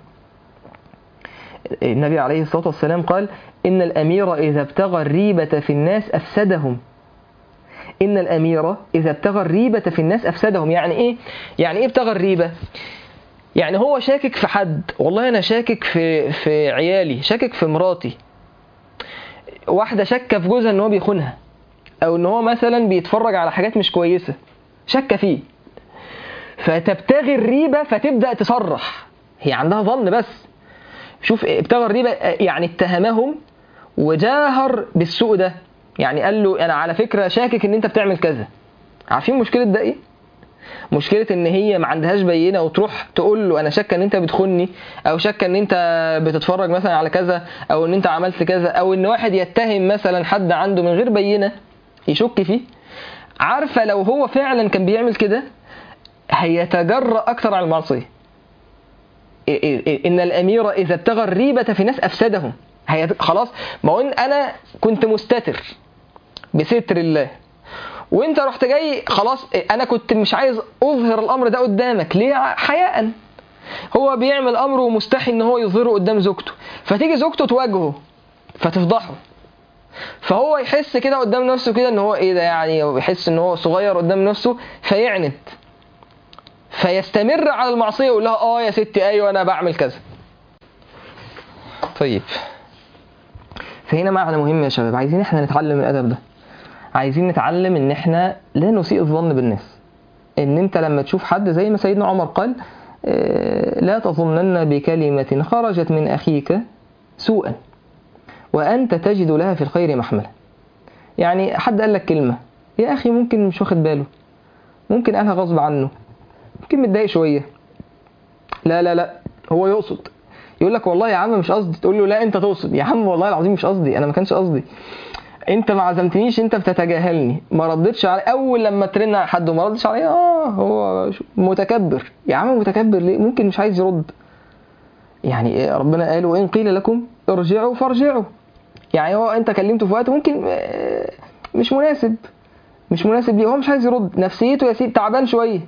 النبي عليه الصلاة والسلام قال إن الأمير إذا ابتغى الريبة في الناس أفسدهم إن الأمير إذا ابتغى الريبة في الناس أفسدهم يعني إيه؟ يعني إيه ابتغى الريبة؟ يعني هو شاكك في حد والله أنا شاكك في في عيالي شاكك في مراتي واحدة شاكة في جوزها إن هو بيخونها أو إن هو مثلا بيتفرج على حاجات مش كويسة شاكة فيه فتبتغي الريبة فتبدأ تصرح هي عندها ظن بس شوف ابتغى الريبة يعني اتهمهم وجاهر بالسوء ده يعني قال له انا على فكره شاكك ان انت بتعمل كذا عارفين مشكله ده ايه مشكله ان هي ما عندهاش بينه وتروح تقول له انا شاكه ان انت بتخوني او شاكه ان انت بتتفرج مثلا على كذا او ان انت عملت كذا او ان واحد يتهم مثلا حد عنده من غير بينه يشك فيه عارفه لو هو فعلا كان بيعمل كده هيتجرأ اكتر على المعصيه ان الامير اذا ابتغى الريبه في الناس افسدهم هي خلاص ما هو انا كنت مستتر بستر الله وانت رحت جاي خلاص انا كنت مش عايز اظهر الامر ده قدامك ليه حياء هو بيعمل امر ومستحي ان هو يظهره قدام زوجته فتيجي زوجته تواجهه فتفضحه فهو يحس كده قدام نفسه كده ان هو ايه ده يعني ويحس ان هو صغير قدام نفسه فيعند فيستمر على المعصيه ويقول لها اه يا ستي ايوه انا بعمل كذا طيب فهنا معنى مهم يا شباب عايزين احنا نتعلم الادب ده عايزين نتعلم ان احنا لا نسيء الظن بالناس ان انت لما تشوف حد زي ما سيدنا عمر قال آه، لا تظنن بكلمة خرجت من أخيك سوءا وأنت تجد لها في الخير محملا يعني حد قال لك كلمة يا أخي ممكن مش واخد باله ممكن قالها غصب عنه ممكن متضايق شوية لا لا لا هو يقصد يقول لك والله يا عم مش قصدي تقول له لا انت تقصد يا عم والله العظيم مش قصدي انا ما كانش قصدي انت ما عزمتنيش انت بتتجاهلني ما ردتش علي اول لما ترن على حد وما ردش عليه اه هو شو- متكبر يا عم متكبر ليه ممكن مش عايز يرد يعني إيه ربنا قال وان قيل لكم ارجعوا فارجعوا يعني هو انت كلمته في وقت ممكن آه، مش مناسب مش مناسب ليه هو مش عايز يرد نفسيته يا سيدي تعبان شويه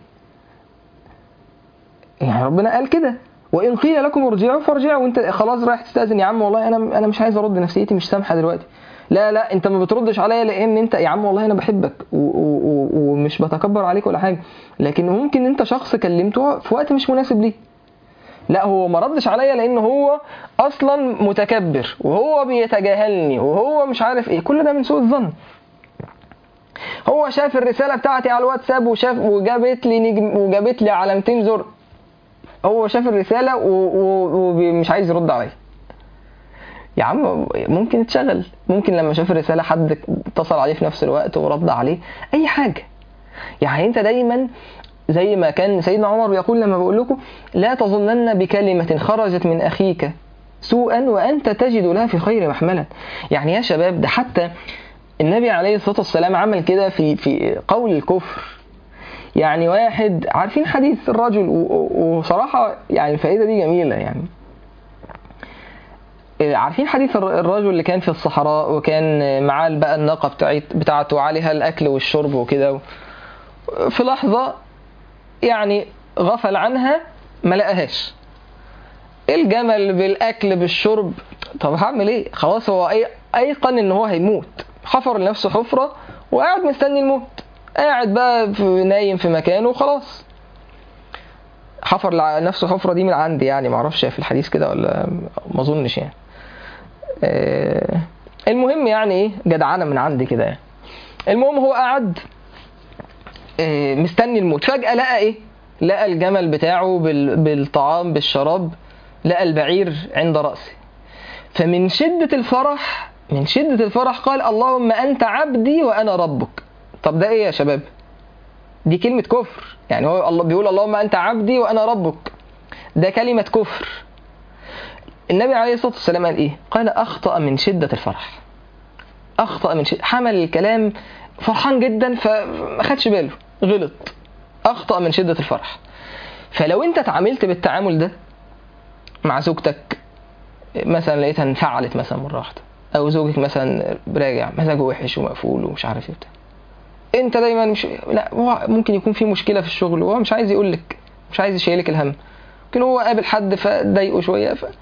يعني ربنا قال كده وان قيل لكم ارجعوا فارجعوا وانت خلاص رايح تستاذن يا عم والله انا انا مش عايز ارد نفسيتي مش سامحه دلوقتي لا لا انت ما بتردش عليا لان انت يا عم والله انا بحبك و- و- و- ومش بتكبر عليك ولا حاجه لكن ممكن انت شخص كلمته في وقت مش مناسب ليه لا هو ما ردش عليا لان هو اصلا متكبر وهو بيتجاهلني وهو مش عارف ايه كل ده من سوء الظن هو شاف الرساله بتاعتي على الواتساب وشاف وجابت لي نجم وجابت لي علامتين زر هو شاف الرساله ومش عايز يرد عليا يا عم ممكن يتشغل ممكن لما شاف الرساله حد اتصل عليه في نفس الوقت ورد عليه اي حاجه يعني انت دايما زي ما كان سيدنا عمر بيقول لما بقول لكم لا تظنن بكلمة خرجت من أخيك سوءا وأنت تجد لها في خير محملا يعني يا شباب ده حتى النبي عليه الصلاة والسلام عمل كده في في قول الكفر يعني واحد عارفين حديث الرجل و- و- وصراحة يعني الفائدة دي جميلة يعني عارفين حديث الر- الرجل اللي كان في الصحراء وكان معاه بقى الناقة بتاعت بتاعته عليها الأكل والشرب وكده في لحظة يعني غفل عنها ما لقاهاش الجمل بالاكل بالشرب طب هعمل ايه خلاص هو أي ايقن ان هو هيموت حفر لنفسه حفره وقاعد مستني الموت قاعد بقى في نايم في مكانه وخلاص حفر لنفسه حفره دي من عندي يعني معرفش في الحديث كده ولا ما اظنش يعني آه، المهم يعني ايه جدعنه من عندي كده يعني المهم هو قعد آه، مستني الموت فجأة لقى ايه لقى الجمل بتاعه بال- بالطعام بالشراب لقى البعير عند رأسه فمن شدة الفرح من شدة الفرح قال اللهم أنت عبدي وأنا ربك طب ده إيه يا شباب دي كلمة كفر يعني هو الله بيقول اللهم أنت عبدي وأنا ربك ده كلمة كفر النبي عليه الصلاة والسلام قال إيه قال أخطأ من شدة الفرح أخطأ من شدة حمل الكلام فرحان جدا فما خدش باله غلط أخطأ من شدة الفرح فلو أنت تعاملت بالتعامل ده مع زوجتك مثلا لقيتها انفعلت مثلا مرة واحدة أو زوجك مثلا راجع مزاجه وحش ومقفول ومش عارف ايه بتاع انت دايما مش لا هو ممكن يكون في مشكله في الشغل وهو مش عايز يقول لك مش عايز يشيلك الهم ممكن هو قابل حد فضايقه شويه ف...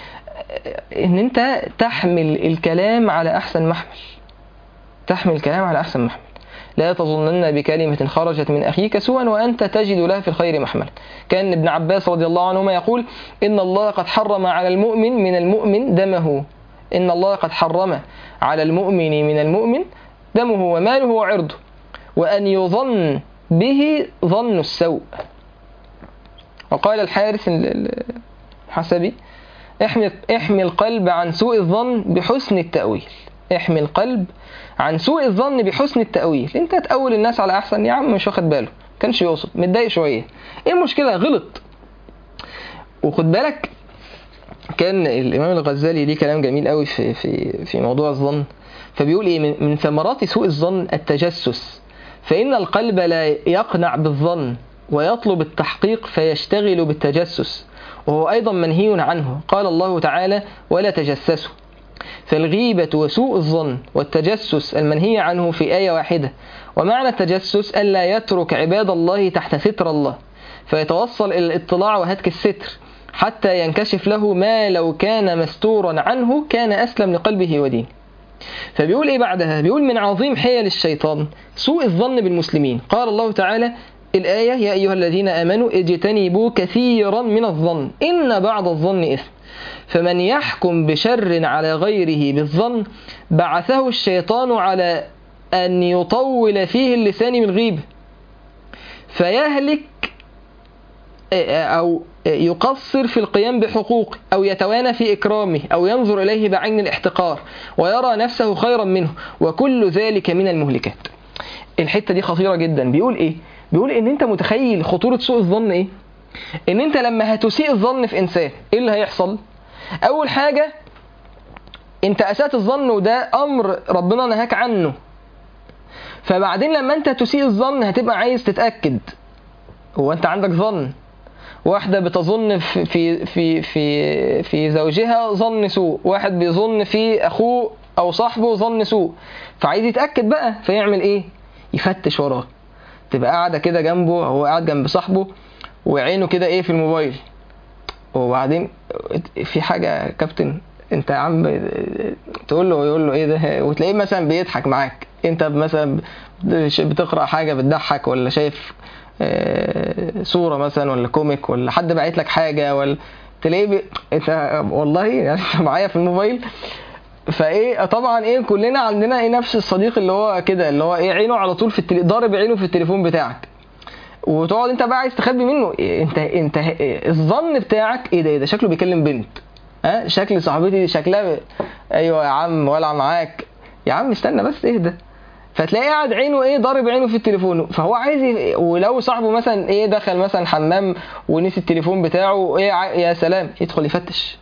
ان انت تحمل الكلام على احسن محمل تحمل الكلام على احسن محمل لا تظنن بكلمة خرجت من أخيك سوءا وأنت تجد لها في الخير محملا كان ابن عباس رضي الله عنهما يقول إن الله قد حرم على المؤمن من المؤمن دمه إن الله قد حرم على المؤمن من المؤمن دمه وماله وعرضه وأن يظن به ظن السوء وقال الحارث الحسبي احمي احمي القلب عن سوء الظن بحسن التأويل احمي القلب عن سوء الظن بحسن التأويل انت تأول الناس على احسن يا عم مش واخد باله كانش يقصد متضايق شويه ايه المشكله غلط وخد بالك كان الامام الغزالي ليه كلام جميل قوي في في في موضوع الظن فبيقول ايه من, من ثمرات سوء الظن التجسس فان القلب لا يقنع بالظن ويطلب التحقيق فيشتغل بالتجسس وهو ايضا منهي عنه قال الله تعالى ولا تجسسوا فالغيبة وسوء الظن والتجسس المنهي عنه في آية واحدة ومعنى التجسس ألا يترك عباد الله تحت ستر الله فيتوصل إلى الاطلاع وهتك الستر حتى ينكشف له ما لو كان مستورا عنه كان أسلم لقلبه ودينه فبيقول إيه بعدها بيقول من عظيم حيل الشيطان سوء الظن بالمسلمين قال الله تعالى الآية يا أيها الذين آمنوا اجتنبوا كثيرا من الظن إن بعض الظن إثم فمن يحكم بشر على غيره بالظن بعثه الشيطان على أن يطول فيه اللسان بالغيبة فيهلك أو يقصر في القيام بحقوقه أو يتوانى في إكرامه أو ينظر إليه بعين الاحتقار ويرى نفسه خيرا منه وكل ذلك من المهلكات الحتة دي خطيرة جدا بيقول إيه؟ بيقول إن أنت متخيل خطورة سوء الظن إيه؟ إن أنت لما هتسيء الظن في إنسان إيه اللي هيحصل؟ أول حاجة أنت أسأت الظن وده أمر ربنا نهاك عنه فبعدين لما أنت تسيء الظن هتبقى عايز تتأكد هو أنت عندك ظن واحدة بتظن في في في في, في زوجها ظن سوء، واحد بيظن في أخوه أو صاحبه ظن سوء، فعايز يتأكد بقى فيعمل إيه؟ يفتش وراه. تبقى قاعدة كده جنبه هو قاعد جنب صاحبه وعينه كده إيه في الموبايل. وبعدين في حاجة يا كابتن انت يا عم تقول له يقول له ايه ده وتلاقيه مثلا بيضحك معاك انت مثلا بتقرا حاجه بتضحك ولا شايف صوره مثلا ولا كوميك ولا حد باعت لك حاجه ولا تلاقيه بي... انت والله يعني انت معايا في الموبايل فايه طبعا ايه كلنا عندنا ايه نفس الصديق اللي هو كده اللي هو ايه عينه على طول في التل... ضارب عينه في التليفون بتاعك وتقعد انت بقى عايز تخبي منه إيه انت انت إيه الظن بتاعك ايه ده ايه ده شكله بيكلم بنت ها شكل صاحبتي دي شكلها ب... ايوه يا عم ولع معاك يا عم استنى بس اهدى فتلاقيه قاعد عينه ايه ضارب عينه في التليفون فهو عايز ي... ولو صاحبه مثلا ايه دخل مثلا حمام ونسي التليفون بتاعه ايه ع... يا سلام يدخل يفتش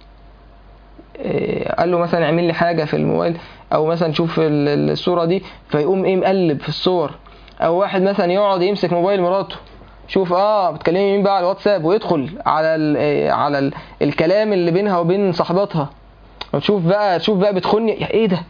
إيه قال له مثلا اعمل لي حاجه في الموبايل او مثلا شوف الصوره دي فيقوم ايه مقلب في الصور او واحد مثلا يقعد يمسك موبايل مراته شوف اه بتكلمي مين بقى على الواتساب ويدخل على ال على ال الكلام اللي بينها وبين صاحبتها وتشوف بقى تشوف بقى بتخني ايه ده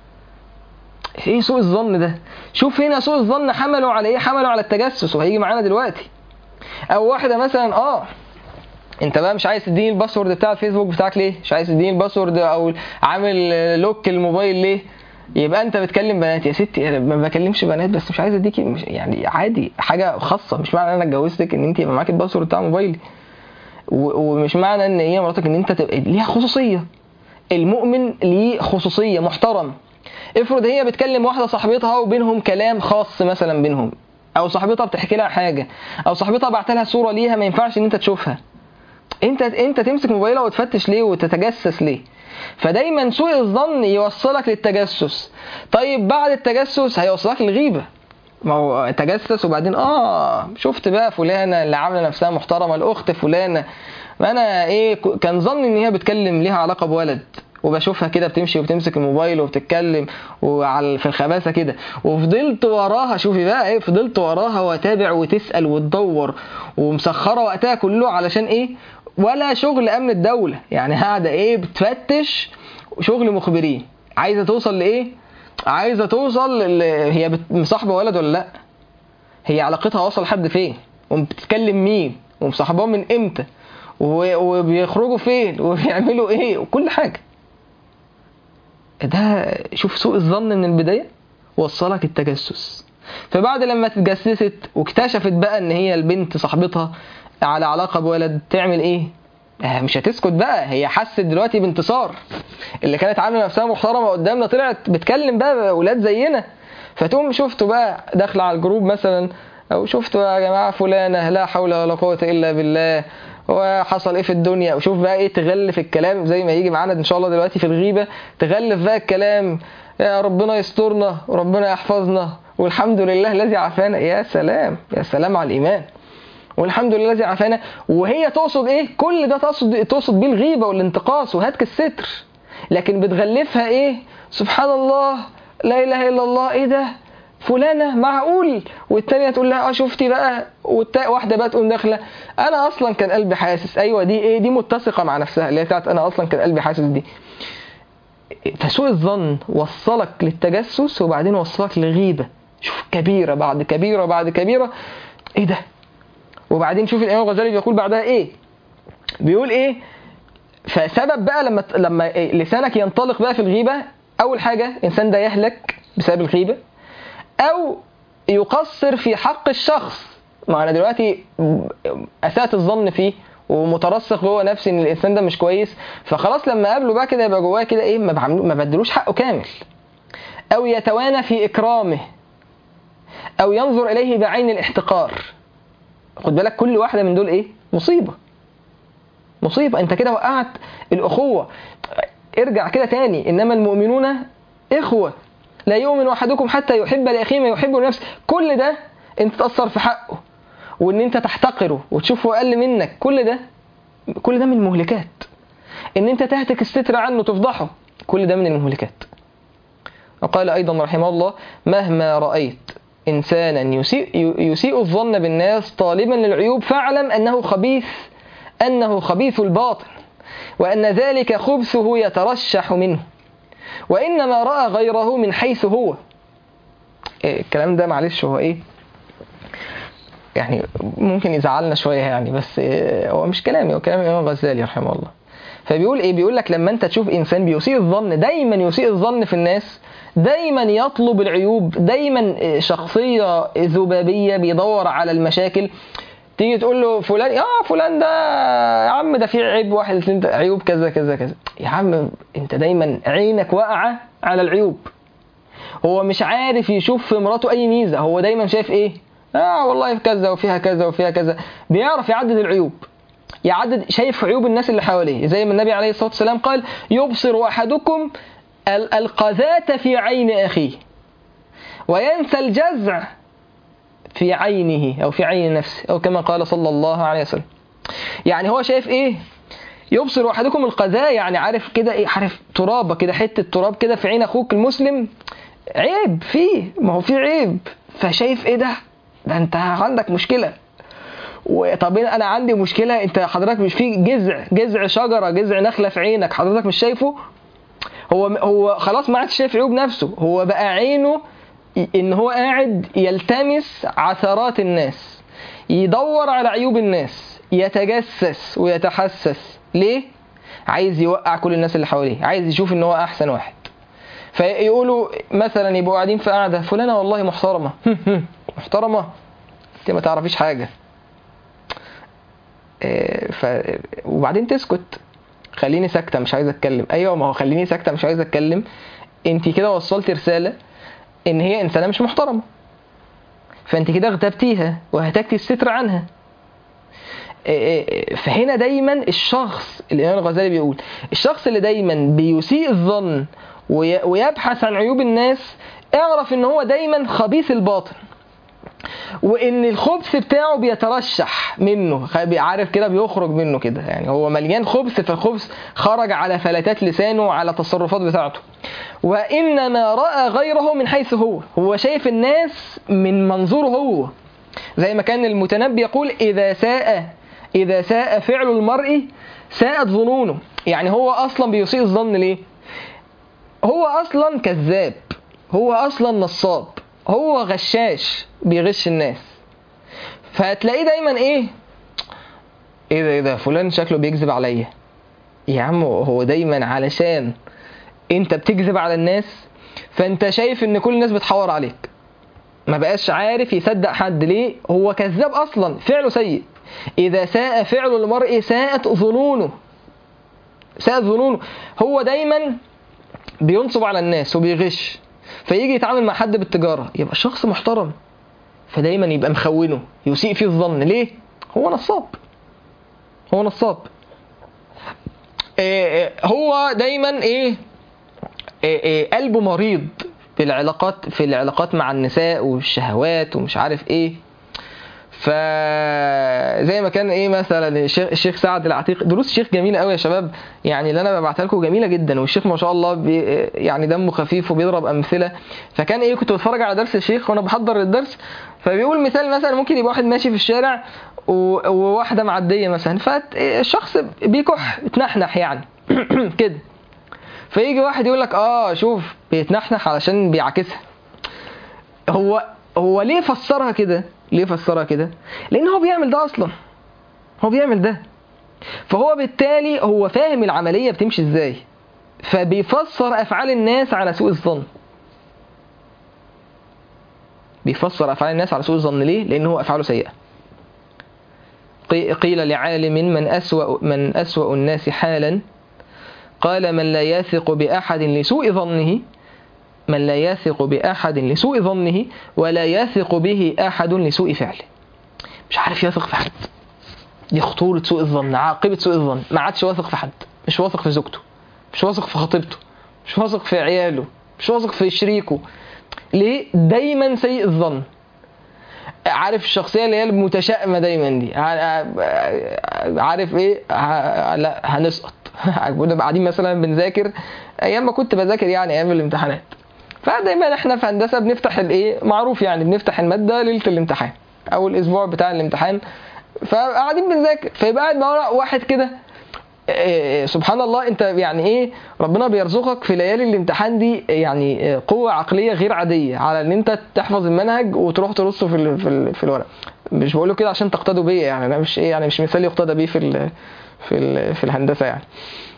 ايه سوء الظن ده شوف هنا سوء الظن حملوا على ايه حملوا على التجسس وهيجي معانا دلوقتي او واحده مثلا اه انت بقى مش عايز تديني الباسورد بتاع الفيسبوك بتاعك ليه مش عايز تديني الباسورد او عامل لوك الموبايل ليه يبقى انت بتكلم بنات يا ستي انا ما بكلمش بنات بس مش عايز اديكي مش يعني عادي حاجه خاصه مش معنى ان انا اتجوزتك ان انت يبقى معاكي الباسورد بتاع موبايلي ومش معنى ان هي مراتك ان انت تبقى ليها خصوصيه المؤمن ليه خصوصيه محترم افرض هي بتكلم واحده صاحبتها وبينهم كلام خاص مثلا بينهم او صاحبتها بتحكي لها حاجه او صاحبتها بعت لها صوره ليها ما ينفعش ان انت تشوفها انت انت تمسك موبايلها وتفتش ليه وتتجسس ليه فدايما سوء الظن يوصلك للتجسس طيب بعد التجسس هيوصلك للغيبه ما هو تجسس وبعدين اه شفت بقى فلانه اللي عامله نفسها محترمه الاخت فلانه ما انا ايه كان ظني ان هي بتكلم ليها علاقه بولد وبشوفها كده بتمشي وبتمسك الموبايل وبتتكلم وعلى في الخباثه كده وفضلت وراها شوفي بقى ايه فضلت وراها واتابع وتسال وتدور ومسخره وقتها كله علشان ايه ولا شغل امن الدوله يعني قاعده ايه بتفتش شغل مخبرين عايزه توصل لايه عايزه توصل ل... هي بت... مصاحبه ولد ولا لا هي علاقتها واصله لحد فين وبتتكلم مين ومصاحباه من امتى و... وبيخرجوا فين وبيعملوا ايه وكل حاجه ده شوف سوء الظن من البدايه وصلك التجسس فبعد لما اتجسست واكتشفت بقى ان هي البنت صاحبتها على علاقه بولد تعمل ايه مش هتسكت بقى هي حست دلوقتي بانتصار اللي كانت عامله نفسها محترمه قدامنا طلعت بتكلم بقى اولاد زينا فتقوم شفتوا بقى داخله على الجروب مثلا او شفتوا يا جماعه فلانه لا حول ولا قوه الا بالله وحصل ايه في الدنيا وشوف بقى ايه تغلف الكلام زي ما يجي معانا ان شاء الله دلوقتي في الغيبه تغلف بقى الكلام يا ربنا يسترنا وربنا يحفظنا والحمد لله الذي عافانا يا سلام يا سلام على الايمان والحمد لله الذي عافانا وهي تقصد ايه كل ده تقصد تقصد بيه الغيبه والانتقاص وهتك الستر لكن بتغلفها ايه سبحان الله لا اله الا الله ايه ده فلانه معقول والتانيه تقول لها اه شفتي بقى والتا واحده بقى تقوم داخله انا اصلا كان قلبي حاسس ايوه دي ايه دي متسقه مع نفسها اللي هي بتاعت انا اصلا كان قلبي حاسس دي فسوء الظن وصلك للتجسس وبعدين وصلك لغيبه شوف كبيره بعد كبيره بعد كبيره ايه ده وبعدين شوف الامام الغزالي بيقول بعدها ايه بيقول ايه فسبب بقى لما لما لسانك ينطلق بقى في الغيبه اول حاجه الانسان ده يهلك بسبب الغيبه او يقصر في حق الشخص ما انا دلوقتي اسات الظن فيه ومترسخ جوه نفسي ان الانسان ده مش كويس فخلاص لما اقابله بقى كده يبقى جواه كده ايه ما بعملو ما بدلوش حقه كامل او يتوانى في اكرامه او ينظر اليه بعين الاحتقار خد بالك كل واحده من دول ايه مصيبة مصيبة انت كده وقعت الأخوة ارجع كده تاني إنما المؤمنون إخوة لا يؤمن أحدكم حتى يحب لأخيه ما يحب لنفسه كل ده انت تأثر في حقه وان انت تحتقره وتشوفه أقل منك كل ده كل ده من المهلكات ان انت تهتك الستر عنه تفضحه كل ده من المهلكات وقال أيضا رحمه الله مهما رأيت إنسانا يسيء, يسيء الظن بالناس طالبا للعيوب فاعلم أنه خبيث أنه خبيث الباطن وأن ذلك خبثه يترشح منه وإنما رأى غيره من حيث هو إيه الكلام ده معلش هو إيه يعني ممكن يزعلنا شوية يعني بس إيه هو مش كلامي هو كلام الإمام الغزالي رحمه الله فبيقول إيه بيقول لك لما أنت تشوف إنسان بيسيء الظن دايما يسيء الظن في الناس دايما يطلب العيوب دايما شخصية ذبابية بيدور على المشاكل تيجي تقول له فلان يا فلان ده يا عم ده فيه عيب واحد اثنين عيوب كذا كذا كذا يا عم انت دايما عينك واقعه على العيوب هو مش عارف يشوف في مراته اي ميزه هو دايما شايف ايه اه والله في كذا وفيها كذا وفيها كذا بيعرف يعدد العيوب يعدد شايف عيوب الناس اللي حواليه زي ما النبي عليه الصلاه والسلام قال يبصر احدكم القذاة في عين اخيه وينسى الجزع في عينه أو في عين نفسه أو كما قال صلى الله عليه وسلم يعني هو شايف إيه يبصر أحدكم القذاء يعني عارف كده إيه عارف ترابة كده حتة تراب كده في عين أخوك المسلم عيب فيه ما هو فيه عيب فشايف إيه ده ده أنت عندك مشكلة طب أنا عندي مشكلة أنت حضرتك مش في جذع جذع شجرة جذع نخلة في عينك حضرتك مش شايفه هو هو خلاص ما عادش شايف عيوب نفسه هو بقى عينه ان هو قاعد يلتمس عثرات الناس يدور على عيوب الناس يتجسس ويتحسس ليه عايز يوقع كل الناس اللي حواليه عايز يشوف ان هو احسن واحد فيقولوا مثلا يبقوا قاعدين في قاعده فلانه والله محترمه محترمه انت ما تعرفيش حاجه ف... وبعدين تسكت خليني ساكته مش عايز اتكلم ايوه ما هو خليني ساكته مش عايز اتكلم انت كده وصلتي رساله ان هي انسانه مش محترمه فانت كده اغتبتيها وهتكتي الستر عنها فهنا دايما الشخص الامام الغزالي بيقول الشخص اللي دايما بيسيء الظن ويبحث عن عيوب الناس اعرف ان هو دايما خبيث الباطن وان الخبث بتاعه بيترشح منه عارف كده بيخرج منه كده يعني هو مليان خبث فالخبث خرج على فلتات لسانه وعلى التصرفات بتاعته وانما راى غيره من حيث هو هو شايف الناس من منظوره هو زي ما كان المتنبي يقول اذا ساء اذا ساء فعل المرء ساءت ظنونه يعني هو اصلا بيسيء الظن ليه هو اصلا كذاب هو اصلا نصاب هو غشاش بيغش الناس فهتلاقيه دايما ايه ايه ده ايه ده فلان شكله بيكذب عليا يا عم هو دايما علشان انت بتكذب على الناس فانت شايف ان كل الناس بتحور عليك ما بقاش عارف يصدق حد ليه هو كذاب اصلا فعله سيء اذا ساء فعل المرء ساءت ظنونه ساءت ظنونه هو دايما بينصب على الناس وبيغش فيجي يتعامل مع حد بالتجارة يبقى شخص محترم فدايما يبقى مخونه يسيء فيه الظن ليه هو نصاب هو نصاب إيه هو دايما ايه, إيه, إيه قلبه مريض في العلاقات في العلاقات مع النساء والشهوات ومش عارف ايه فزي ما كان ايه مثلا الشيخ, الشيخ سعد العتيق دروس الشيخ جميله قوي يا شباب يعني اللي انا ببعتها لكم جميله جدا والشيخ ما شاء الله بي يعني دمه خفيف وبيضرب امثله فكان ايه كنت بتفرج على درس الشيخ وانا بحضر الدرس فبيقول مثال مثلا ممكن يبقى واحد ماشي في الشارع وواحده معديه مثلا فالشخص بيكح بتنحنح يعني كده فيجي واحد يقول لك اه شوف بيتنحنح علشان بيعاكسها هو هو ليه فسرها كده ليه فسرها كده لان هو بيعمل ده اصلا هو بيعمل ده فهو بالتالي هو فاهم العمليه بتمشي ازاي فبيفسر افعال الناس على سوء الظن بيفسر افعال الناس على سوء الظن ليه لان هو افعاله سيئه قيل لعالم من أسوأ من أسوأ الناس حالا قال من لا يثق بأحد لسوء ظنه من لا يثق بأحد لسوء ظنه ولا يثق به أحد لسوء فعله مش عارف يثق في حد دي خطورة سوء الظن عاقبة سوء الظن ما عادش واثق في حد مش واثق في زوجته مش واثق في خطيبته مش واثق في عياله مش واثق في شريكه ليه دايما سيء الظن عارف الشخصيه اللي هي المتشائمه دايما دي ع- عارف ايه ه- لا هنسقط كنا قاعدين مثلا بنذاكر ايام ما كنت بذاكر يعني ايام الامتحانات فدايما احنا في هندسه بنفتح الايه معروف يعني بنفتح الماده ليله الامتحان او الاسبوع بتاع الامتحان فقاعدين بنذاكر فيبقى قاعد معانا واحد كده إيه، سبحان الله انت يعني ايه ربنا بيرزقك في ليالي الامتحان دي يعني إيه، قوه عقليه غير عاديه على ان انت تحفظ المنهج وتروح ترصه في ال- في, ال- في الورق مش بقوله كده عشان تقتدوا بيا يعني انا مش ايه يعني مش مثال يقتدى بيه في ال في ال في الهندسه يعني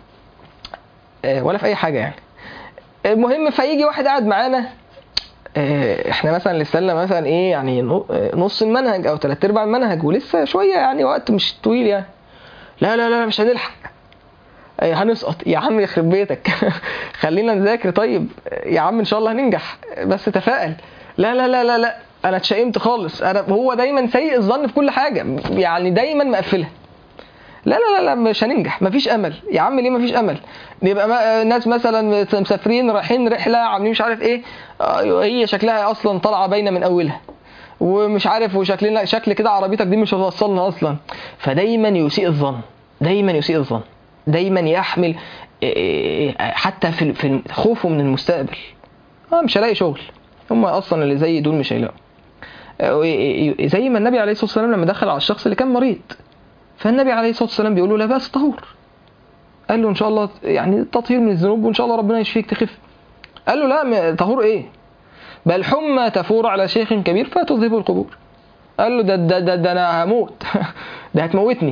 إيه، ولا في اي حاجه يعني المهم فيجي واحد قاعد معانا إيه، احنا مثلا لسه لنا مثلا ايه يعني نو- إيه، نص المنهج او ثلاث ارباع المنهج ولسه شويه يعني وقت مش طويل يعني لا لا لا مش هنلحق إيه، هنسقط يا عم يخرب بيتك خلينا نذاكر طيب يا عم ان شاء الله هننجح بس تفائل لا لا لا لا لا انا اتشائمت خالص انا هو دايما سيء الظن في كل حاجه يعني دايما مقفلها لا لا لا لا مش هننجح مفيش امل يا عم ليه مفيش امل نبقى ما- ناس مثلا مسافرين رايحين رحله عاملين مش عارف ايه آه، هي شكلها اصلا طالعه باينه من اولها ومش عارف وشكلنا شكل كده عربيتك دي مش هتوصلنا اصلا فدايما يسيء الظن دايما يسيء الظن دايما يحمل إيه، حتى في في خوفه من المستقبل اه مش هلاقي شغل هم اصلا اللي زي دول مش هيلاقوا آه، زي ما النبي عليه الصلاه والسلام لما دخل على الشخص اللي كان مريض فالنبي عليه الصلاه والسلام بيقول له لا باس طهور قال له ان شاء الله يعني تطهير من الذنوب وان شاء الله ربنا يشفيك تخف قال له لا م- طهور ايه بل حمى تفور على شيخ كبير فتذهب القبور قال له ده ده ده, ده انا هموت ده هتموتني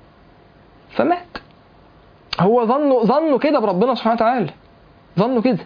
فمات هو ظنه ظنه كده بربنا سبحانه وتعالى ظنه كده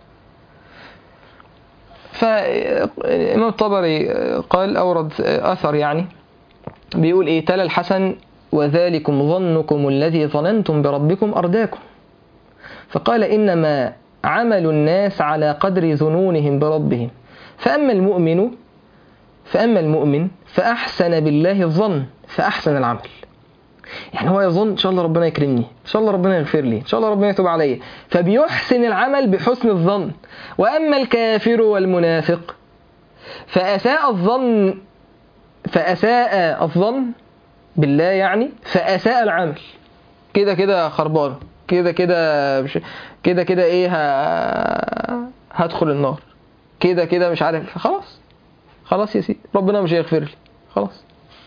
فالإمام الطبري قال أورد أثر يعني بيقول إيه تلا الحسن وذلكم ظنكم الذي ظننتم بربكم أرداكم فقال إنما عمل الناس على قدر ظنونهم بربهم فأما المؤمن فأما المؤمن فأحسن بالله الظن فأحسن العمل يعني هو يظن ان شاء الله ربنا يكرمني ان شاء الله ربنا يغفر لي ان شاء الله ربنا يتوب عليا فبيحسن العمل بحسن الظن واما الكافر والمنافق فاساء الظن فاساء الظن بالله يعني فاساء العمل كده كده خربانه كده كده مش كده كده ايه ه... هدخل النار كده كده مش عارف خلاص خلاص يا سيدي ربنا مش هيغفر لي خلاص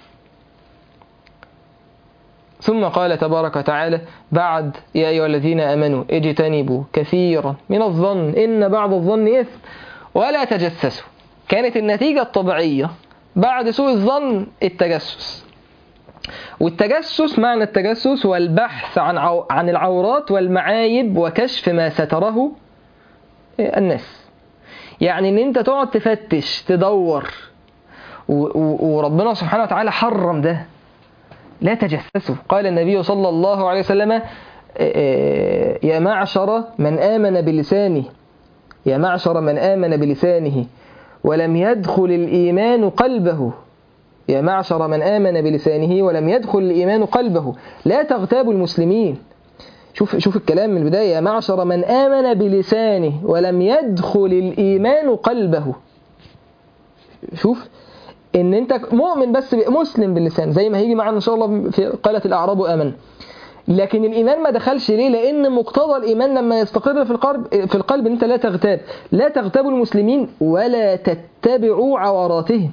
ثم قال تبارك وتعالى بعد يا أيها الذين آمنوا اجتنبوا كثيرا من الظن إن بعض الظن إثم ولا تجسسوا كانت النتيجة الطبيعية بعد سوء الظن التجسس والتجسس معنى التجسس هو البحث عن عو... عن العورات والمعايب وكشف ما ستره الناس يعني ان انت تقعد تفتش تدور و... و... وربنا سبحانه وتعالى حرم ده لا تجسسوا قال النبي صلى الله عليه وسلم يا معشر من آمن بلسانه يا معشر من آمن بلسانه ولم يدخل الإيمان قلبه يا معشر من آمن بلسانه ولم يدخل الإيمان قلبه لا تغتابوا المسلمين شوف شوف الكلام من البداية يا معشر من آمن بلسانه ولم يدخل الإيمان قلبه شوف ان انت مؤمن بس مسلم باللسان زي ما هيجي معانا ان شاء الله في قالت الاعراب امن لكن الايمان ما دخلش ليه لان مقتضى الايمان لما يستقر في القلب في القلب ان انت لا تغتاب لا تغتابوا المسلمين ولا تتبعوا عوراتهم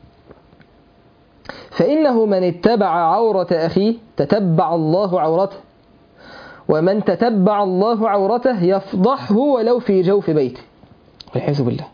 فانه من اتبع عوره اخيه تتبع الله عورته ومن تتبع الله عورته يفضحه ولو في جوف بيته والعياذ بالله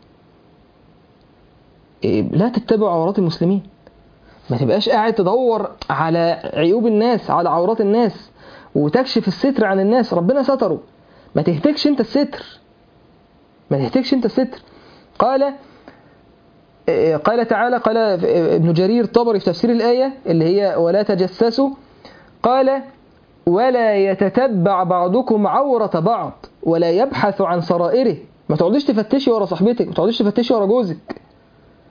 لا تتبع عورات المسلمين ما تبقاش قاعد تدور على عيوب الناس على عورات الناس وتكشف الستر عن الناس ربنا ستره ما تهتكش انت الستر ما تهتكش انت الستر قال قال تعالى قال ابن جرير طبري في تفسير الآية اللي هي ولا تجسسوا قال ولا يتتبع بعضكم عورة بعض ولا يبحث عن سرائره ما تقعديش تفتشي ورا صاحبتك ما تقعديش تفتشي ورا جوزك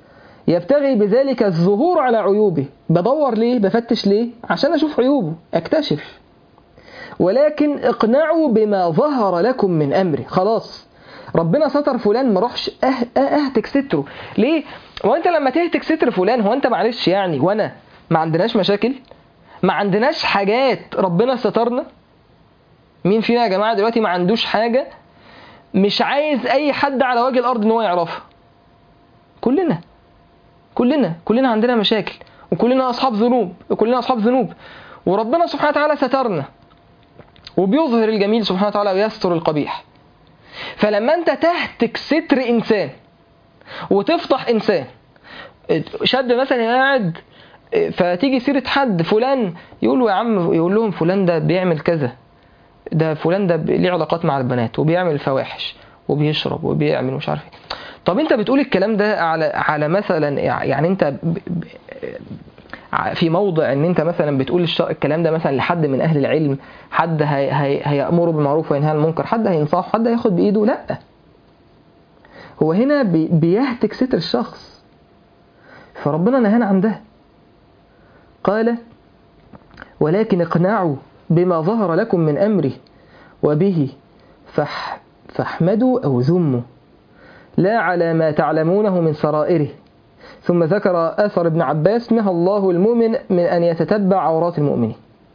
يبتغي بذلك الظهور على عيوبه بدور ليه بفتش ليه عشان أشوف عيوبه أكتشف ولكن اقنعوا بما ظهر لكم من أمري خلاص ربنا ستر فلان ما روحش أه أه اهتك ستره ليه وانت لما تهتك ستر فلان هو انت معلش يعني وانا ما عندناش مشاكل ما عندناش حاجات ربنا سترنا مين فينا يا جماعه دلوقتي ما عندوش حاجه مش عايز اي حد على وجه الارض ان هو يعرفها كلنا كلنا كلنا عندنا مشاكل وكلنا اصحاب ذنوب وكلنا اصحاب ذنوب وربنا سبحانه وتعالى سترنا وبيظهر الجميل سبحانه وتعالى ويستر القبيح فلما انت تهتك ستر انسان وتفضح انسان شاب مثلا قاعد فتيجي سيره حد فلان يقول له يا عم يقول لهم فلان ده بيعمل كذا ده فلان ده ليه علاقات مع البنات وبيعمل فواحش وبيشرب وبيعمل مش عارف ايه طب انت بتقول الكلام ده على على مثلا يعني انت ب... ب... في موضع ان انت مثلا بتقول الش... الكلام ده مثلا لحد من اهل العلم حد هي... هي... هيامره بالمعروف وينهى عن المنكر حد هينصحه حد هياخد بايده لا هو هنا بي... بيهتك ستر الشخص فربنا نهانا عن ده قال ولكن اقنعوا بما ظهر لكم من امره وبه فح... فاحمدوا او ذموا لا على ما تعلمونه من سرائره ثم ذكر أثر ابن عباس نهى الله المؤمن من أن يتتبع عورات المؤمنين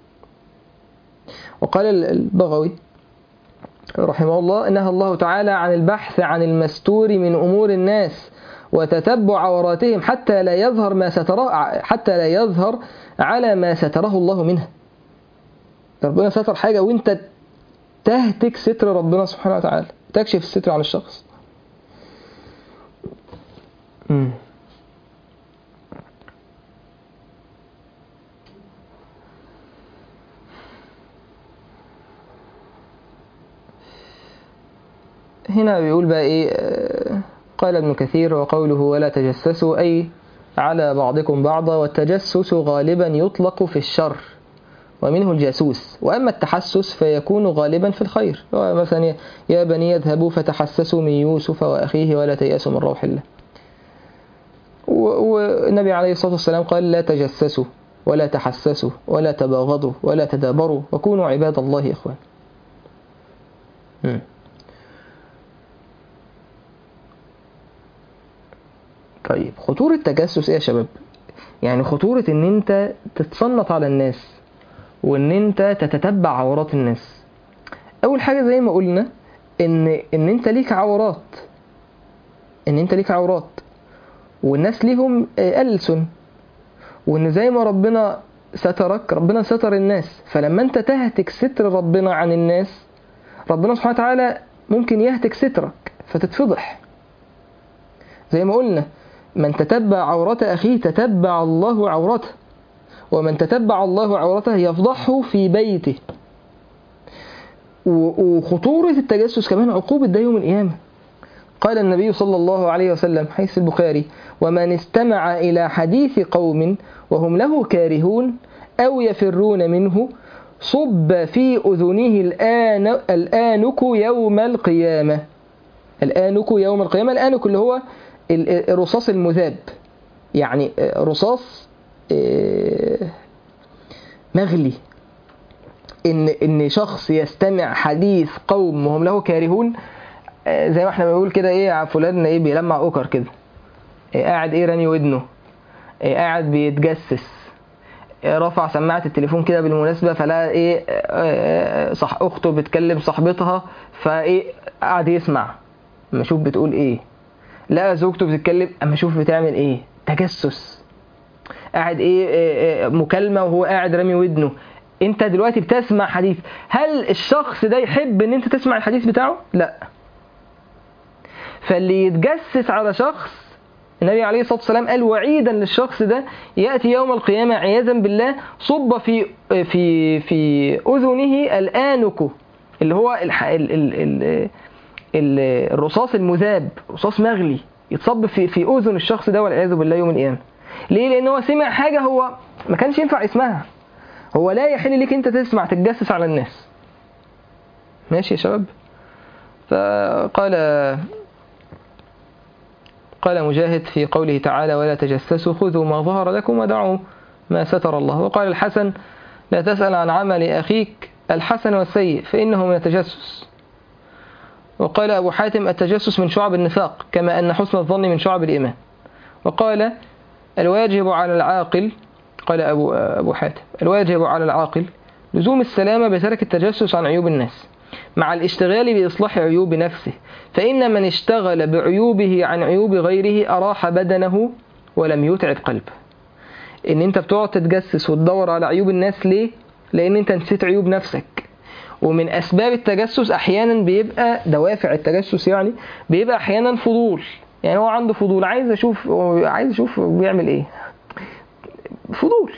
وقال البغوي رحمه الله نهى الله تعالى عن البحث عن المستور من أمور الناس وتتبع عوراتهم حتى لا يظهر ما ستره حتى لا يظهر على ما ستره الله منها ربنا ستر حاجة وانت تهتك ستر ربنا سبحانه وتعالى تكشف الستر عن الشخص مم. هنا بيقول بقى ايه قال ابن كثير وقوله ولا تجسسوا أي على بعضكم بعضا والتجسس غالبا يطلق في الشر ومنه الجاسوس وأما التحسس فيكون غالبا في الخير مثلا يا بني يذهبوا فتحسسوا من يوسف وأخيه ولا تيأسوا من روح الله والنبي عليه الصلاة والسلام قال لا تجسسوا ولا تحسسوا ولا تباغضوا ولا تدابروا وكونوا عباد الله إخوان م. طيب خطورة التجسس ايه يا شباب يعني خطورة ان انت تتصنط على الناس وان انت تتتبع عورات الناس اول حاجة زي ما قلنا ان ان انت ليك عورات ان انت ليك عورات والناس ليهم ألسن وان زي ما ربنا سترك ربنا ستر الناس فلما انت تهتك ستر ربنا عن الناس ربنا سبحانه وتعالى ممكن يهتك سترك فتتفضح زي ما قلنا من تتبع عورة أخيه تتبع الله عورته ومن تتبع الله عورته يفضحه في بيته وخطورة التجسس كمان عقوبة ده يوم القيامة قال النبي صلى الله عليه وسلم حيث البخاري ومن استمع إلى حديث قوم وهم له كارهون أو يفرون منه صب في أذنه الآن الآنك يوم القيامة الآنك يوم القيامة الآنك اللي هو الرصاص المذاب يعني رصاص مغلي ان ان شخص يستمع حديث قوم وهم له كارهون زي ما احنا بنقول كده ايه فلان ايه بيلمع اوكر كده إيه قاعد ايه راني ودنه إيه قاعد بيتجسس إيه رفع سماعة التليفون كده بالمناسبة فلا ايه صح اخته بتكلم صاحبتها فايه قاعد يسمع اما اشوف بتقول ايه لقى زوجته بتتكلم اما اشوف بتعمل ايه تجسس قاعد ايه, إيه مكالمة وهو قاعد رامي ودنه انت دلوقتي بتسمع حديث هل الشخص ده يحب ان انت تسمع الحديث بتاعه لا فاللي يتجسس على شخص النبي عليه الصلاة والسلام قال وعيدا للشخص ده يأتي يوم القيامة عياذا بالله صب في في في أذنه الآنك اللي هو الح... ال... ال... ال... ال... الرصاص المذاب رصاص مغلي يتصب في في أذن الشخص ده والعياذ بالله يوم القيامة ليه؟ لأن هو سمع حاجة هو ما كانش ينفع اسمها هو لا يحل ليك أنت تسمع تتجسس على الناس ماشي يا شباب فقال قال مجاهد في قوله تعالى ولا تجسسوا خذوا ما ظهر لكم ودعوا ما ستر الله وقال الحسن لا تسأل عن عمل أخيك الحسن والسيء فإنه من التجسس وقال أبو حاتم التجسس من شعب النفاق كما أن حسن الظن من شعب الإيمان وقال الواجب على العاقل قال أبو, أبو حاتم الواجب على العاقل لزوم السلامة بترك التجسس عن عيوب الناس مع الاشتغال بإصلاح عيوب نفسه فإن من اشتغل بعيوبه عن عيوب غيره أراح بدنه ولم يتعب قلبه إن أنت بتقعد تتجسس وتدور على عيوب الناس ليه؟ لأن أنت نسيت عيوب نفسك ومن أسباب التجسس أحيانا بيبقى دوافع التجسس يعني بيبقى أحيانا فضول يعني هو عنده فضول عايز أشوف عايز أشوف بيعمل إيه فضول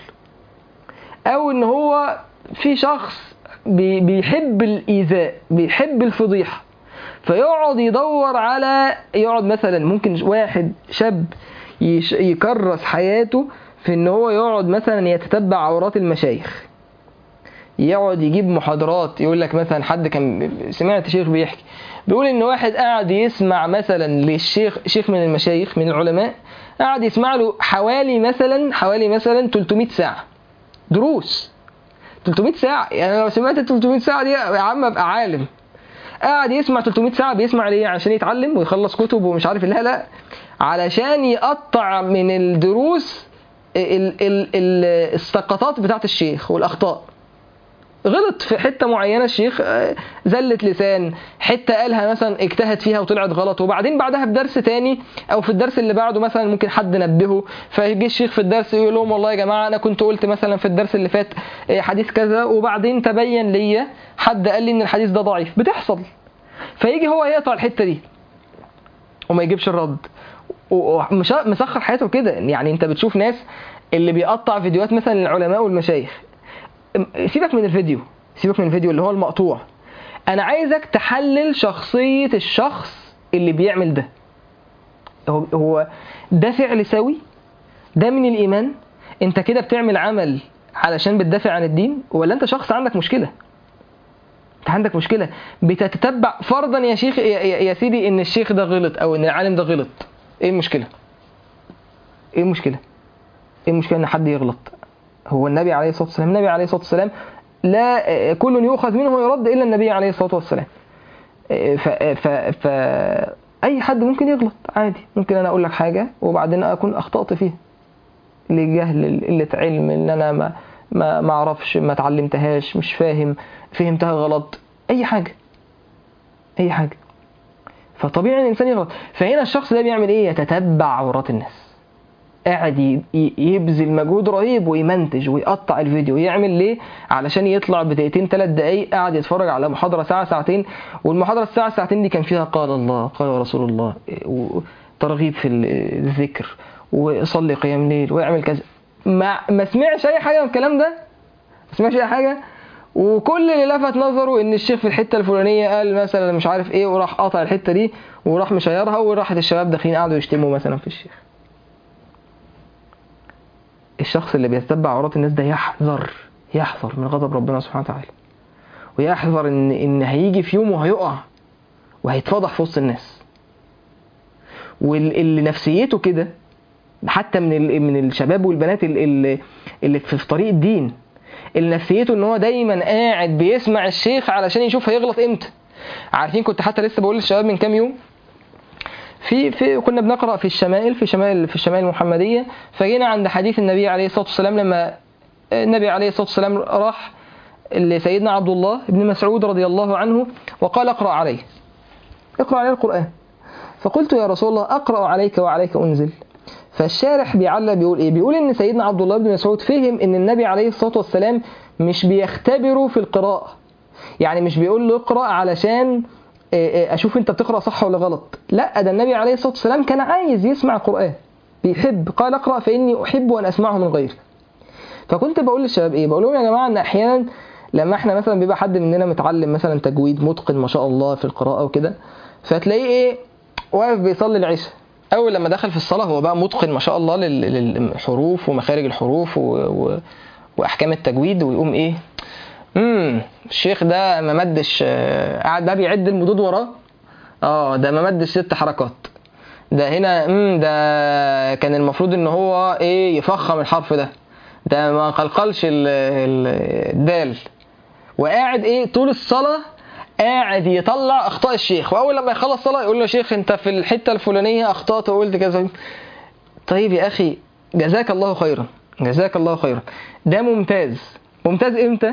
أو إن هو في شخص بي- بيحب الإيذاء بيحب الفضيحة فيقعد يدور على يقعد مثلا ممكن واحد شاب يش- يكرس حياته في ان هو يقعد مثلا يتتبع عورات المشايخ يقعد يجيب محاضرات يقول لك مثلا حد كان سمعت شيخ بيحكي بيقول ان واحد قاعد يسمع مثلا للشيخ شيخ من المشايخ من العلماء قاعد يسمع له حوالي مثلا حوالي مثلا 300 ساعة دروس 300 ساعة يعني لو سمعت ال 300 ساعة دي يا عم ابقى عالم قاعد يسمع 300 ساعة بيسمع ليه عشان يتعلم ويخلص كتب ومش عارف لا لا علشان يقطع من الدروس ال ال ال السقطات بتاعت الشيخ والأخطاء غلط في حتة معينة الشيخ آه، زلت لسان حتة قالها مثلا اجتهد فيها وطلعت غلط وبعدين بعدها بدرس تاني او في الدرس اللي بعده مثلا ممكن حد نبهه فيجي الشيخ في الدرس يقول لهم والله يا جماعة انا كنت قلت مثلا في الدرس اللي فات آه، حديث كذا وبعدين تبين ليا حد قال لي ان الحديث ده ضعيف بتحصل فيجي هو يقطع الحتة دي وما يجيبش الرد ومش مسخر حياته كده يعني انت بتشوف ناس اللي بيقطع فيديوهات مثلا للعلماء والمشايخ سيبك من الفيديو سيبك من الفيديو اللي هو المقطوع انا عايزك تحلل شخصية الشخص اللي بيعمل ده هو هو ده فعل سوي ده من الايمان انت كده بتعمل عمل علشان بتدافع عن الدين ولا انت شخص عندك مشكلة انت عندك مشكلة بتتتبع فرضا يا شيخ يا, يا يا سيدي ان الشيخ ده غلط او ان العالم ده غلط ايه المشكلة ايه المشكلة ايه المشكلة ان حد يغلط هو النبي عليه الصلاة والسلام النبي عليه الصلاة والسلام لا كل يؤخذ منه ويرد إلا النبي عليه الصلاة والسلام ف, ف, ف أي حد ممكن يغلط عادي ممكن أنا أقول لك حاجة وبعدين أكون أخطأت فيها لجهل قلة علم إن أنا ما ما ما أعرفش ما اتعلمتهاش مش فاهم فهمتها غلط أي حاجة أي حاجة فطبيعي ان الانسان يغلط فهنا الشخص ده بيعمل ايه يتتبع عورات الناس قاعد ي- ي- يبذل مجهود رهيب ويمنتج ويقطع الفيديو يعمل ليه علشان يطلع بدقيقتين ثلاث دقايق قاعد يتفرج على محاضره ساعه ساعتين والمحاضره الساعه ساعتين دي كان فيها قال الله قال رسول الله وترغيب في الذكر وصلي قيام ليل واعمل كذا ما ما سمعش اي حاجه من الكلام ده ما سمعش اي حاجه وكل اللي لفت نظره ان الشيخ في الحته الفلانيه قال مثلا مش عارف ايه وراح قاطع الحته دي وراح مشيرها وراحت الشباب داخلين قعدوا يشتموا مثلا في الشيخ الشخص اللي بيتبع عورات الناس ده يحذر يحذر من غضب ربنا سبحانه وتعالى ويحذر ان ان هيجي في يوم وهيقع وهيتفضح في وسط الناس واللي نفسيته كده حتى من ال- من الشباب والبنات ال- ال- اللي في في طريق الدين اللي نفسيته ان هو دايما قاعد بيسمع الشيخ علشان يشوف هيغلط امتى عارفين كنت حتى لسه بقول للشباب من كام يوم في في كنا بنقرا في الشمائل في شمائل في الشمائل المحمديه فجينا عند حديث النبي عليه الصلاه والسلام لما النبي عليه الصلاه والسلام راح لسيدنا عبد الله بن مسعود رضي الله عنه وقال اقرا عليه اقرا عليه القران فقلت يا رسول الله اقرا عليك وعليك انزل فالشارح بيعلق بيقول ايه بيقول ان سيدنا عبد الله بن مسعود فهم ان النبي عليه الصلاه والسلام مش بيختبره في القراءه يعني مش بيقول له اقرا علشان إيه إيه اشوف انت بتقرا صح ولا غلط لا ده النبي عليه الصلاه والسلام كان عايز يسمع القران بيحب قال اقرا فاني احب ان اسمعه من غيري فكنت بقول للشباب ايه بقول لهم يا جماعه ان احيانا لما احنا مثلا بيبقى حد مننا متعلم مثلا تجويد متقن ما شاء الله في القراءه وكده فتلاقيه ايه واقف بيصلي العشاء اول لما دخل في الصلاه هو بقى متقن ما شاء الله لل- للحروف ومخارج الحروف و... و... واحكام التجويد ويقوم ايه امم الشيخ ده ما مدش آه، قاعد بقى بيعد المدود وراه اه ده ما مدش ست حركات ده هنا امم ده كان المفروض ان هو ايه يفخم الحرف ده ده ما قلقلش ال- ال- الدال وقاعد ايه طول الصلاه قاعد يطلع اخطاء الشيخ واول لما يخلص صلاه يقول له يا شيخ انت في الحته الفلانيه اخطات وقلت كذا طيب يا اخي جزاك الله خيرا جزاك الله خيرا ده ممتاز ممتاز امتى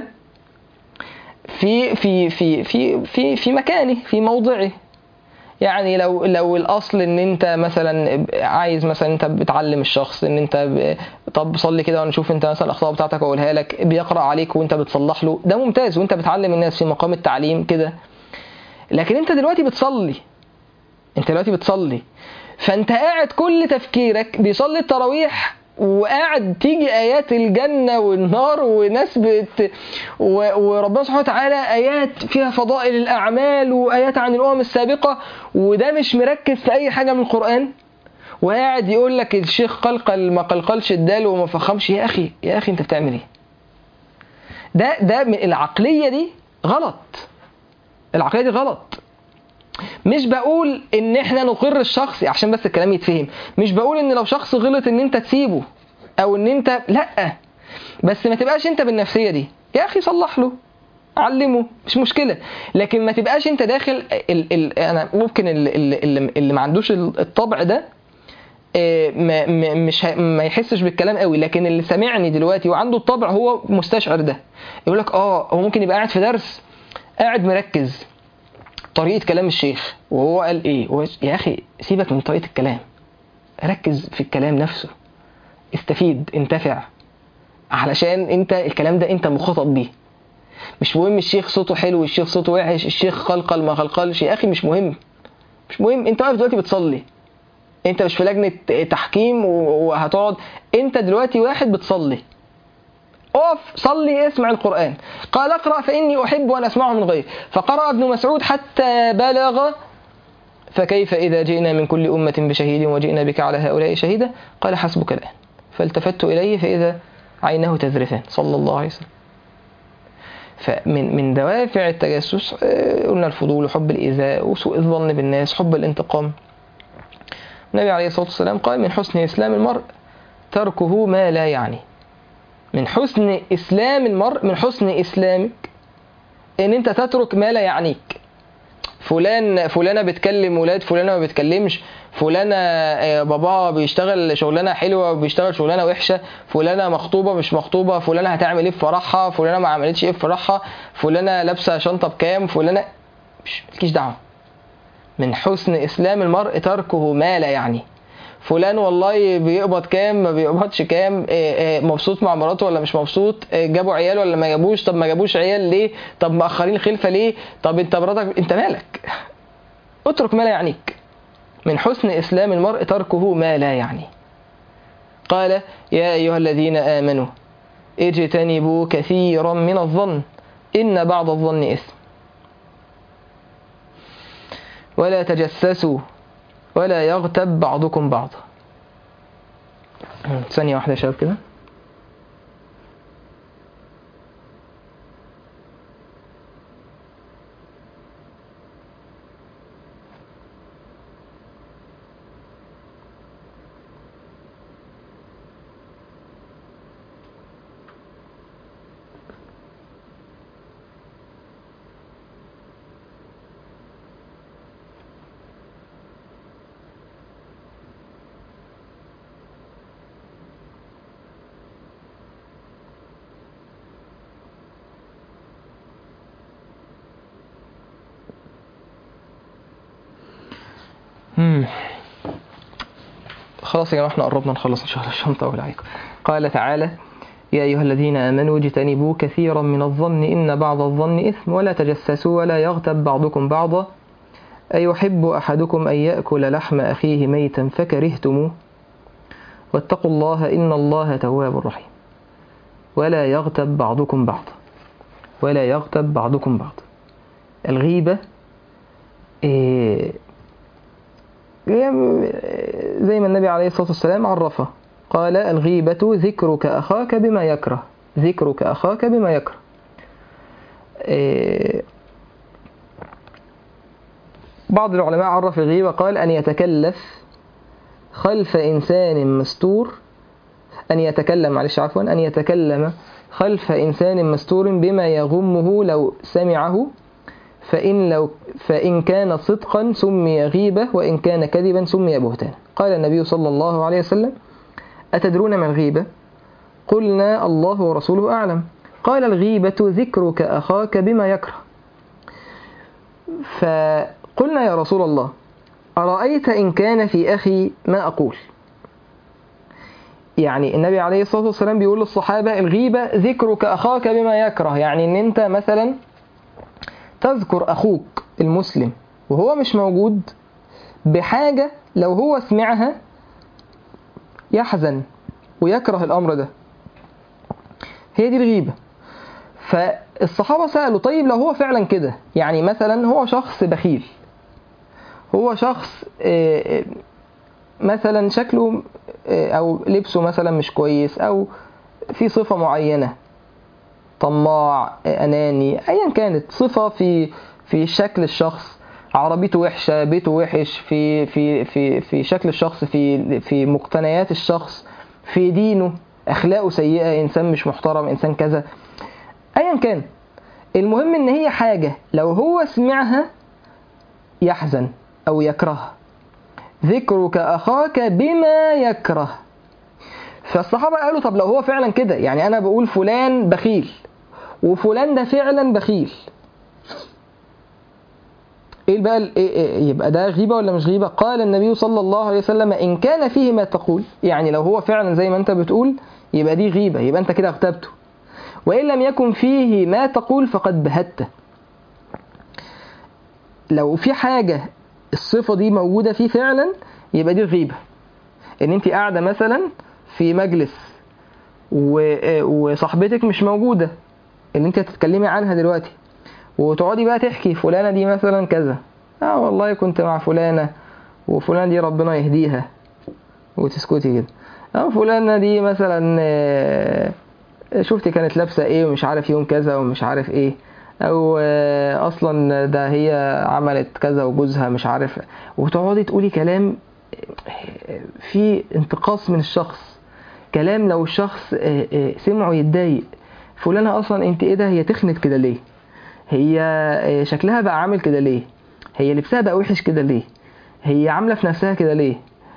في في في في في في مكانه في موضعه يعني لو لو الاصل ان انت مثلا عايز مثلا انت بتعلم الشخص ان انت ب... طب صلي كده ونشوف انت مثلا الاخطاء بتاعتك واقولها لك بيقرا عليك وانت بتصلح له ده ممتاز وانت بتعلم الناس في مقام التعليم كده لكن انت دلوقتي بتصلي انت دلوقتي بتصلي فانت قاعد كل تفكيرك بيصلي التراويح وقاعد تيجي ايات الجنه والنار وناس بت و... وربنا سبحانه وتعالى ايات فيها فضائل الاعمال وايات عن الامم السابقه وده مش مركز في اي حاجه من القران وقاعد يقول لك الشيخ قلقل ما قلقلش الدال وما فخمش يا اخي يا اخي انت بتعمل ايه ده ده من العقليه دي غلط العقليه دي غلط مش بقول ان احنا نقر الشخص عشان بس الكلام يتفهم مش بقول ان لو شخص غلط ان انت تسيبه او ان انت لا بس ما تبقاش انت بالنفسيه دي يا اخي صلح له علمه مش مشكله لكن ما تبقاش انت داخل ال ال انا ممكن اللي, اللي, اللي ما عندوش الطبع ده آه، ما ما- مش ه- ما يحسش بالكلام قوي لكن اللي سامعني دلوقتي وعنده الطبع هو مستشعر ده يقول لك اه هو ممكن يبقى قاعد في درس قاعد مركز طريقه كلام الشيخ وهو قال ايه هو يا اخي سيبك من طريقه الكلام ركز في الكلام نفسه استفيد انتفع علشان انت الكلام ده انت مخاطب بيه مش مهم الشيخ صوته حلو الشيخ صوته وحش الشيخ قلقل ما قلقلش يا اخي مش مهم مش مهم انت واقف دلوقتي بتصلي انت مش في لجنه تحكيم و- وهتقعد انت دلوقتي واحد بتصلي اقف صلي اسمع القرآن قال اقرأ فإني أحب أن أسمعه من غيري فقرأ ابن مسعود حتى بلغ فكيف إذا جئنا من كل أمة بشهيد وجئنا بك على هؤلاء شهيدا قال حسبك الآن فالتفت إليه فإذا عينه تذرفان صلى الله عليه وسلم فمن من دوافع التجسس آه، قلنا الفضول وحب الإيذاء وسوء الظن بالناس حب الانتقام النبي عليه الصلاة والسلام قال من حسن إسلام المرء تركه ما لا يعني من حسن إسلام المرء من حسن إسلامك إن أنت تترك ما لا يعنيك فلان فلانة بتكلم ولاد فلانة ما بتكلمش فلانة آه، باباها بيشتغل شغلانة حلوة وبيشتغل شغلانة وحشة فلانة مخطوبة مش مخطوبة فلانة هتعمل ايه في فرحها فلانة ما عملتش ايه في فرحها فلانة لابسة شنطة بكام فلانة مش مالكيش دعوة من حسن إسلام المرء تركه ما لا يعني فلان والله بيقبض كام ما بيقبضش كام إيه إيه مبسوط مع مراته ولا مش مبسوط إيه جابوا عيال ولا ما جابوش طب ما جابوش عيال ليه طب مأخرين خلفة ليه طب انت مراتك انت مالك اترك ما لا يعنيك من حسن إسلام المرء تركه ما لا يعني قال يا أيها الذين آمنوا اجتنبوا كثيرا من الظن إن بعض الظن إثم ولا تجسسوا ولا يغتب بعضكم بعضا ثانية واحدة يا شباب كده مم. خلاص يا جماعة احنا قربنا نخلص ان شاء الله الشنطة أقول عليكم قال تعالى يا أيها الذين آمنوا اجتنبوا كثيرا من الظن إن بعض الظن إثم ولا تجسسوا ولا يغتب بعضكم بعضا أيحب أحدكم أن يأكل لحم أخيه ميتا فكرهتموه واتقوا الله إن الله تواب رحيم ولا يغتب بعضكم بعضا ولا يغتب بعضكم بعضا الغيبة إيه زي ما النبي عليه الصلاة والسلام عرفها قال الغيبة ذكرك أخاك بما يكره ذكرك أخاك بما يكره إيه بعض العلماء عرف الغيبة قال أن يتكلف خلف إنسان مستور أن يتكلم معلش عفوا أن يتكلم خلف إنسان مستور بما يغمه لو سمعه فإن, لو فإن كان صدقا سمي غيبة وإن كان كذبا سمي بهتان قال النبي صلى الله عليه وسلم أتدرون ما الغيبة قلنا الله ورسوله أعلم قال الغيبة ذكرك أخاك بما يكره فقلنا يا رسول الله أرأيت إن كان في أخي ما أقول يعني النبي عليه الصلاة والسلام بيقول للصحابة الغيبة ذكرك أخاك بما يكره يعني إن أنت مثلا تذكر أخوك المسلم وهو مش موجود بحاجة لو هو سمعها يحزن ويكره الأمر ده هي دي الغيبة فالصحابة سألوا طيب لو هو فعلا كده يعني مثلا هو شخص بخيل هو شخص مثلا شكله أو لبسه مثلا مش كويس أو في صفة معينة طماع أناني أيا كانت صفة في في شكل الشخص عربيته وحشة بيته وحش في في في في شكل الشخص في في مقتنيات الشخص في دينه أخلاقه سيئة إنسان مش محترم إنسان كذا أيا كان المهم إن هي حاجة لو هو سمعها يحزن أو يكرهها ذكرك أخاك بما يكره فالصحابة قالوا طب لو هو فعلا كده يعني أنا بقول فلان بخيل وفلان ده فعلا بخيل ايه بقى إيه إيه يبقى ده غيبه ولا مش غيبه قال النبي صلى الله عليه وسلم ان كان فيه ما تقول يعني لو هو فعلا زي ما انت بتقول يبقى دي غيبه يبقى انت كده اغتبته وان لم يكن فيه ما تقول فقد بهته لو في حاجه الصفه دي موجوده فيه فعلا يبقى دي غيبه ان انت قاعده مثلا في مجلس وصاحبتك مش موجوده اللي انت هتتكلمي عنها دلوقتي وتقعدي بقى تحكي فلانة دي مثلا كذا اه والله كنت مع فلانة وفلانة دي ربنا يهديها وتسكتي كده اه فلانة دي مثلا شفت كانت لابسة ايه ومش عارف يوم كذا ومش عارف ايه او اصلا ده هي عملت كذا وجوزها مش عارف وتقعدي تقولي كلام في انتقاص من الشخص كلام لو الشخص سمعه يتضايق فلانة اصلا انت ايه ده هي تخنت كده ليه هي شكلها بقى عامل كده ليه هي لبسها بقى وحش كده ليه هي عامله في نفسها كده ليه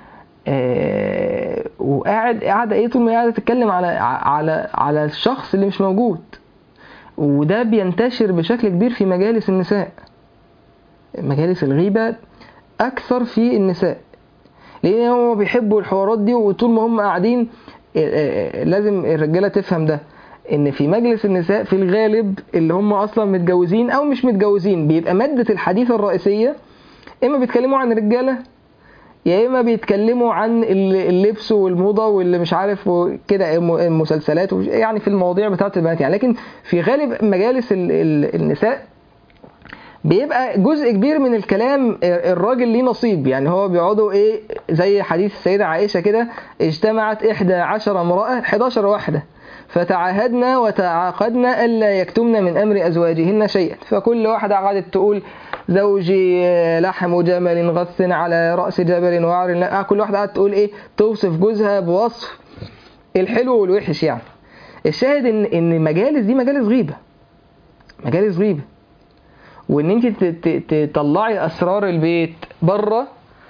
آه وقاعد قاعده ايه طول ما قاعده تتكلم على على على الشخص اللي مش موجود وده بينتشر بشكل كبير في مجالس النساء مجالس الغيبه اكثر في النساء لان هم بيحبوا الحوارات دي وطول ما هم قاعدين لازم الرجاله تفهم ده ان في مجلس النساء في الغالب اللي هم اصلا متجوزين او مش متجوزين بيبقى ماده الحديث الرئيسيه اما بيتكلموا عن الرجاله يا اما بيتكلموا عن اللبس والموضه واللي مش عارف كده المسلسلات يعني في المواضيع بتاعه البنات يعني لكن في غالب مجالس النساء بيبقى جزء كبير من الكلام الراجل ليه نصيب يعني هو بيقعدوا ايه زي حديث السيدة عائشة كده اجتمعت إحدى عشر امرأة 11 واحدة فتعاهدنا وتعاقدنا ألا يكتمن من أمر أزواجهن شيئا فكل واحدة قعدت تقول زوجي لحم جمل غث على رأس جبل وعر كل واحدة قعدت تقول إيه توصف جوزها بوصف الحلو والوحش يعني الشاهد إن إن مجالس دي مجالس غيبة مجالس غيبة وإن أنت تطلعي أسرار البيت بره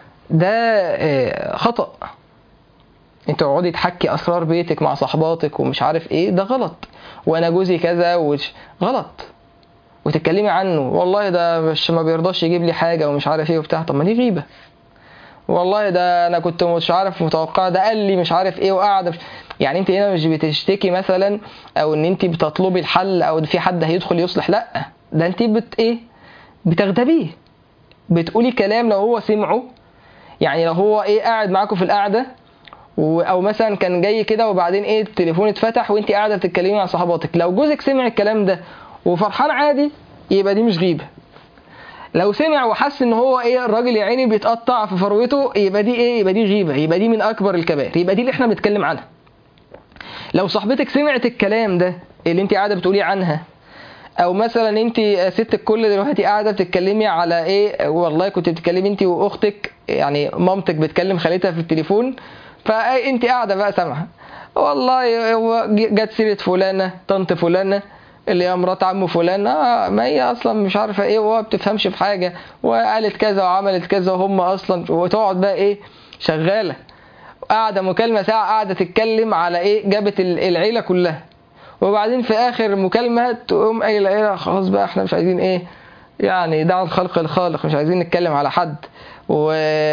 ده خطأ انت تقعدي تحكي اسرار بيتك مع صحباتك ومش عارف ايه ده غلط وانا جوزي كذا وش غلط وتتكلمي عنه والله ده مش ما بيرضاش يجيب لي حاجه ومش عارف ايه وبتاع طب ما دي غيبه والله ده انا كنت مش عارف متوقع ده قال لي مش عارف ايه وقاعده يعني انت هنا مش بتشتكي مثلا او ان انت بتطلبي الحل او في حد هيدخل يصلح لا ده انت بت ايه بتغتبيه بتقولي كلام لو هو سمعه يعني لو هو ايه قاعد معاكم في القعده او مثلا كان جاي كده وبعدين ايه التليفون اتفتح وانت قاعده بتتكلمي مع صحباتك لو جوزك سمع الكلام ده وفرحان عادي يبقى دي مش غيبه لو سمع وحس ان هو ايه الراجل يا عيني بيتقطع في فروته يبقى دي ايه يبقى دي غيبه يبقى دي من اكبر الكبائر يبقى دي اللي احنا بنتكلم عنها لو صاحبتك سمعت الكلام ده اللي انت قاعده بتقولي عنها او مثلا انت ست الكل دلوقتي قاعده بتتكلمي على ايه والله كنت بتتكلمي انت واختك يعني مامتك بتكلم خالتها في التليفون فانت قاعده بقى سامعه والله هو جت سيره فلانه طنط فلانه اللي هي مرات عم فلان آه ما هي اصلا مش عارفه ايه وهو بتفهمش في حاجه وقالت كذا وعملت كذا وهم اصلا وتقعد بقى ايه شغاله قاعده مكالمه ساعه قاعده تتكلم على ايه جابت العيله كلها وبعدين في اخر مكالمه تقوم قايله ايه خلاص بقى احنا مش عايزين ايه يعني دع الخلق الخالق مش عايزين نتكلم على حد و...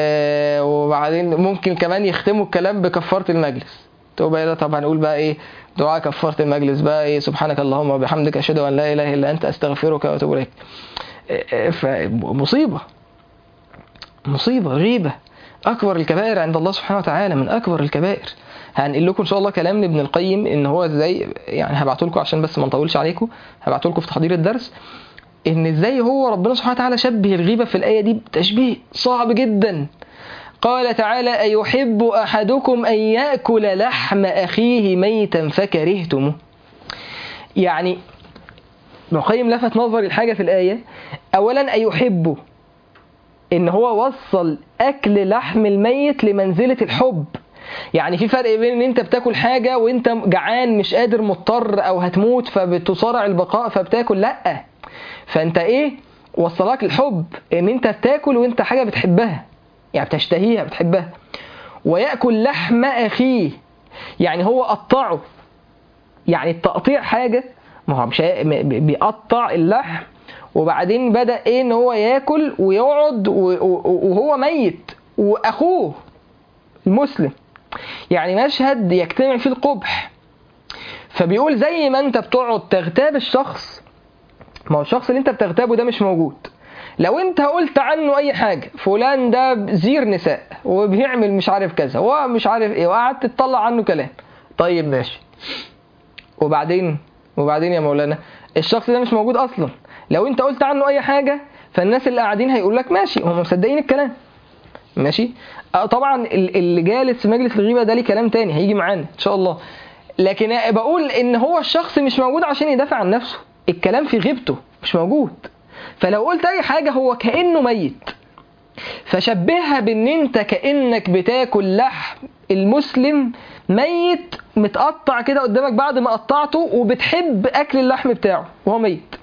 وبعدين ممكن كمان يختموا الكلام بكفاره المجلس تقول بقى طب هنقول بقى ايه دعاء كفاره المجلس بقى ايه سبحانك اللهم وبحمدك اشهد ان لا اله الا انت استغفرك واتوب اليك فمصيبه مصيبه غيبه اكبر الكبائر عند الله سبحانه وتعالى من اكبر الكبائر هنقول لكم ان شاء الله كلام لابن القيم ان هو ازاي يعني هبعته لكم عشان بس ما نطولش عليكم هبعته لكم في تحضير الدرس ان ازاي هو ربنا سبحانه وتعالى شبه الغيبه في الايه دي بتشبيه صعب جدا قال تعالى أيحب أحدكم أن يأكل لحم أخيه ميتا فكرهتموه يعني ابن القيم لفت نظري الحاجة في الآية أولا أيحب إن هو وصل أكل لحم الميت لمنزلة الحب يعني في فرق بين ان انت بتاكل حاجة وانت جعان مش قادر مضطر او هتموت فبتصارع البقاء فبتاكل لا فانت ايه وصلك الحب ان انت بتاكل وانت حاجة بتحبها يعني بتشتهيها بتحبها ويأكل لحم أخيه يعني هو قطعه يعني التقطيع حاجة ما هو مش بيقطع اللحم وبعدين بدأ ايه ان هو ياكل ويقعد وهو ميت واخوه المسلم يعني مشهد يجتمع فيه القبح فبيقول زي ما انت بتقعد تغتاب الشخص ما هو الشخص اللي انت بتغتابه ده مش موجود لو انت قلت عنه اي حاجه فلان ده زير نساء وبيعمل مش عارف كذا ومش عارف ايه وقعدت تطلع عنه كلام طيب ماشي وبعدين وبعدين يا مولانا الشخص ده مش موجود اصلا لو انت قلت عنه اي حاجه فالناس اللي قاعدين هيقول لك ماشي هم مصدقين الكلام ماشي اه طبعا اللي جالس في مجلس الغيبه ده ليه كلام تاني هيجي معانا ان شاء الله لكن بقول ان هو الشخص مش موجود عشان يدافع عن نفسه الكلام في غيبته مش موجود فلو قلت اي حاجة هو كأنه ميت فشبهها بان انت كأنك بتاكل لحم المسلم ميت متقطع كده قدامك بعد ما قطعته وبتحب اكل اللحم بتاعه وهو ميت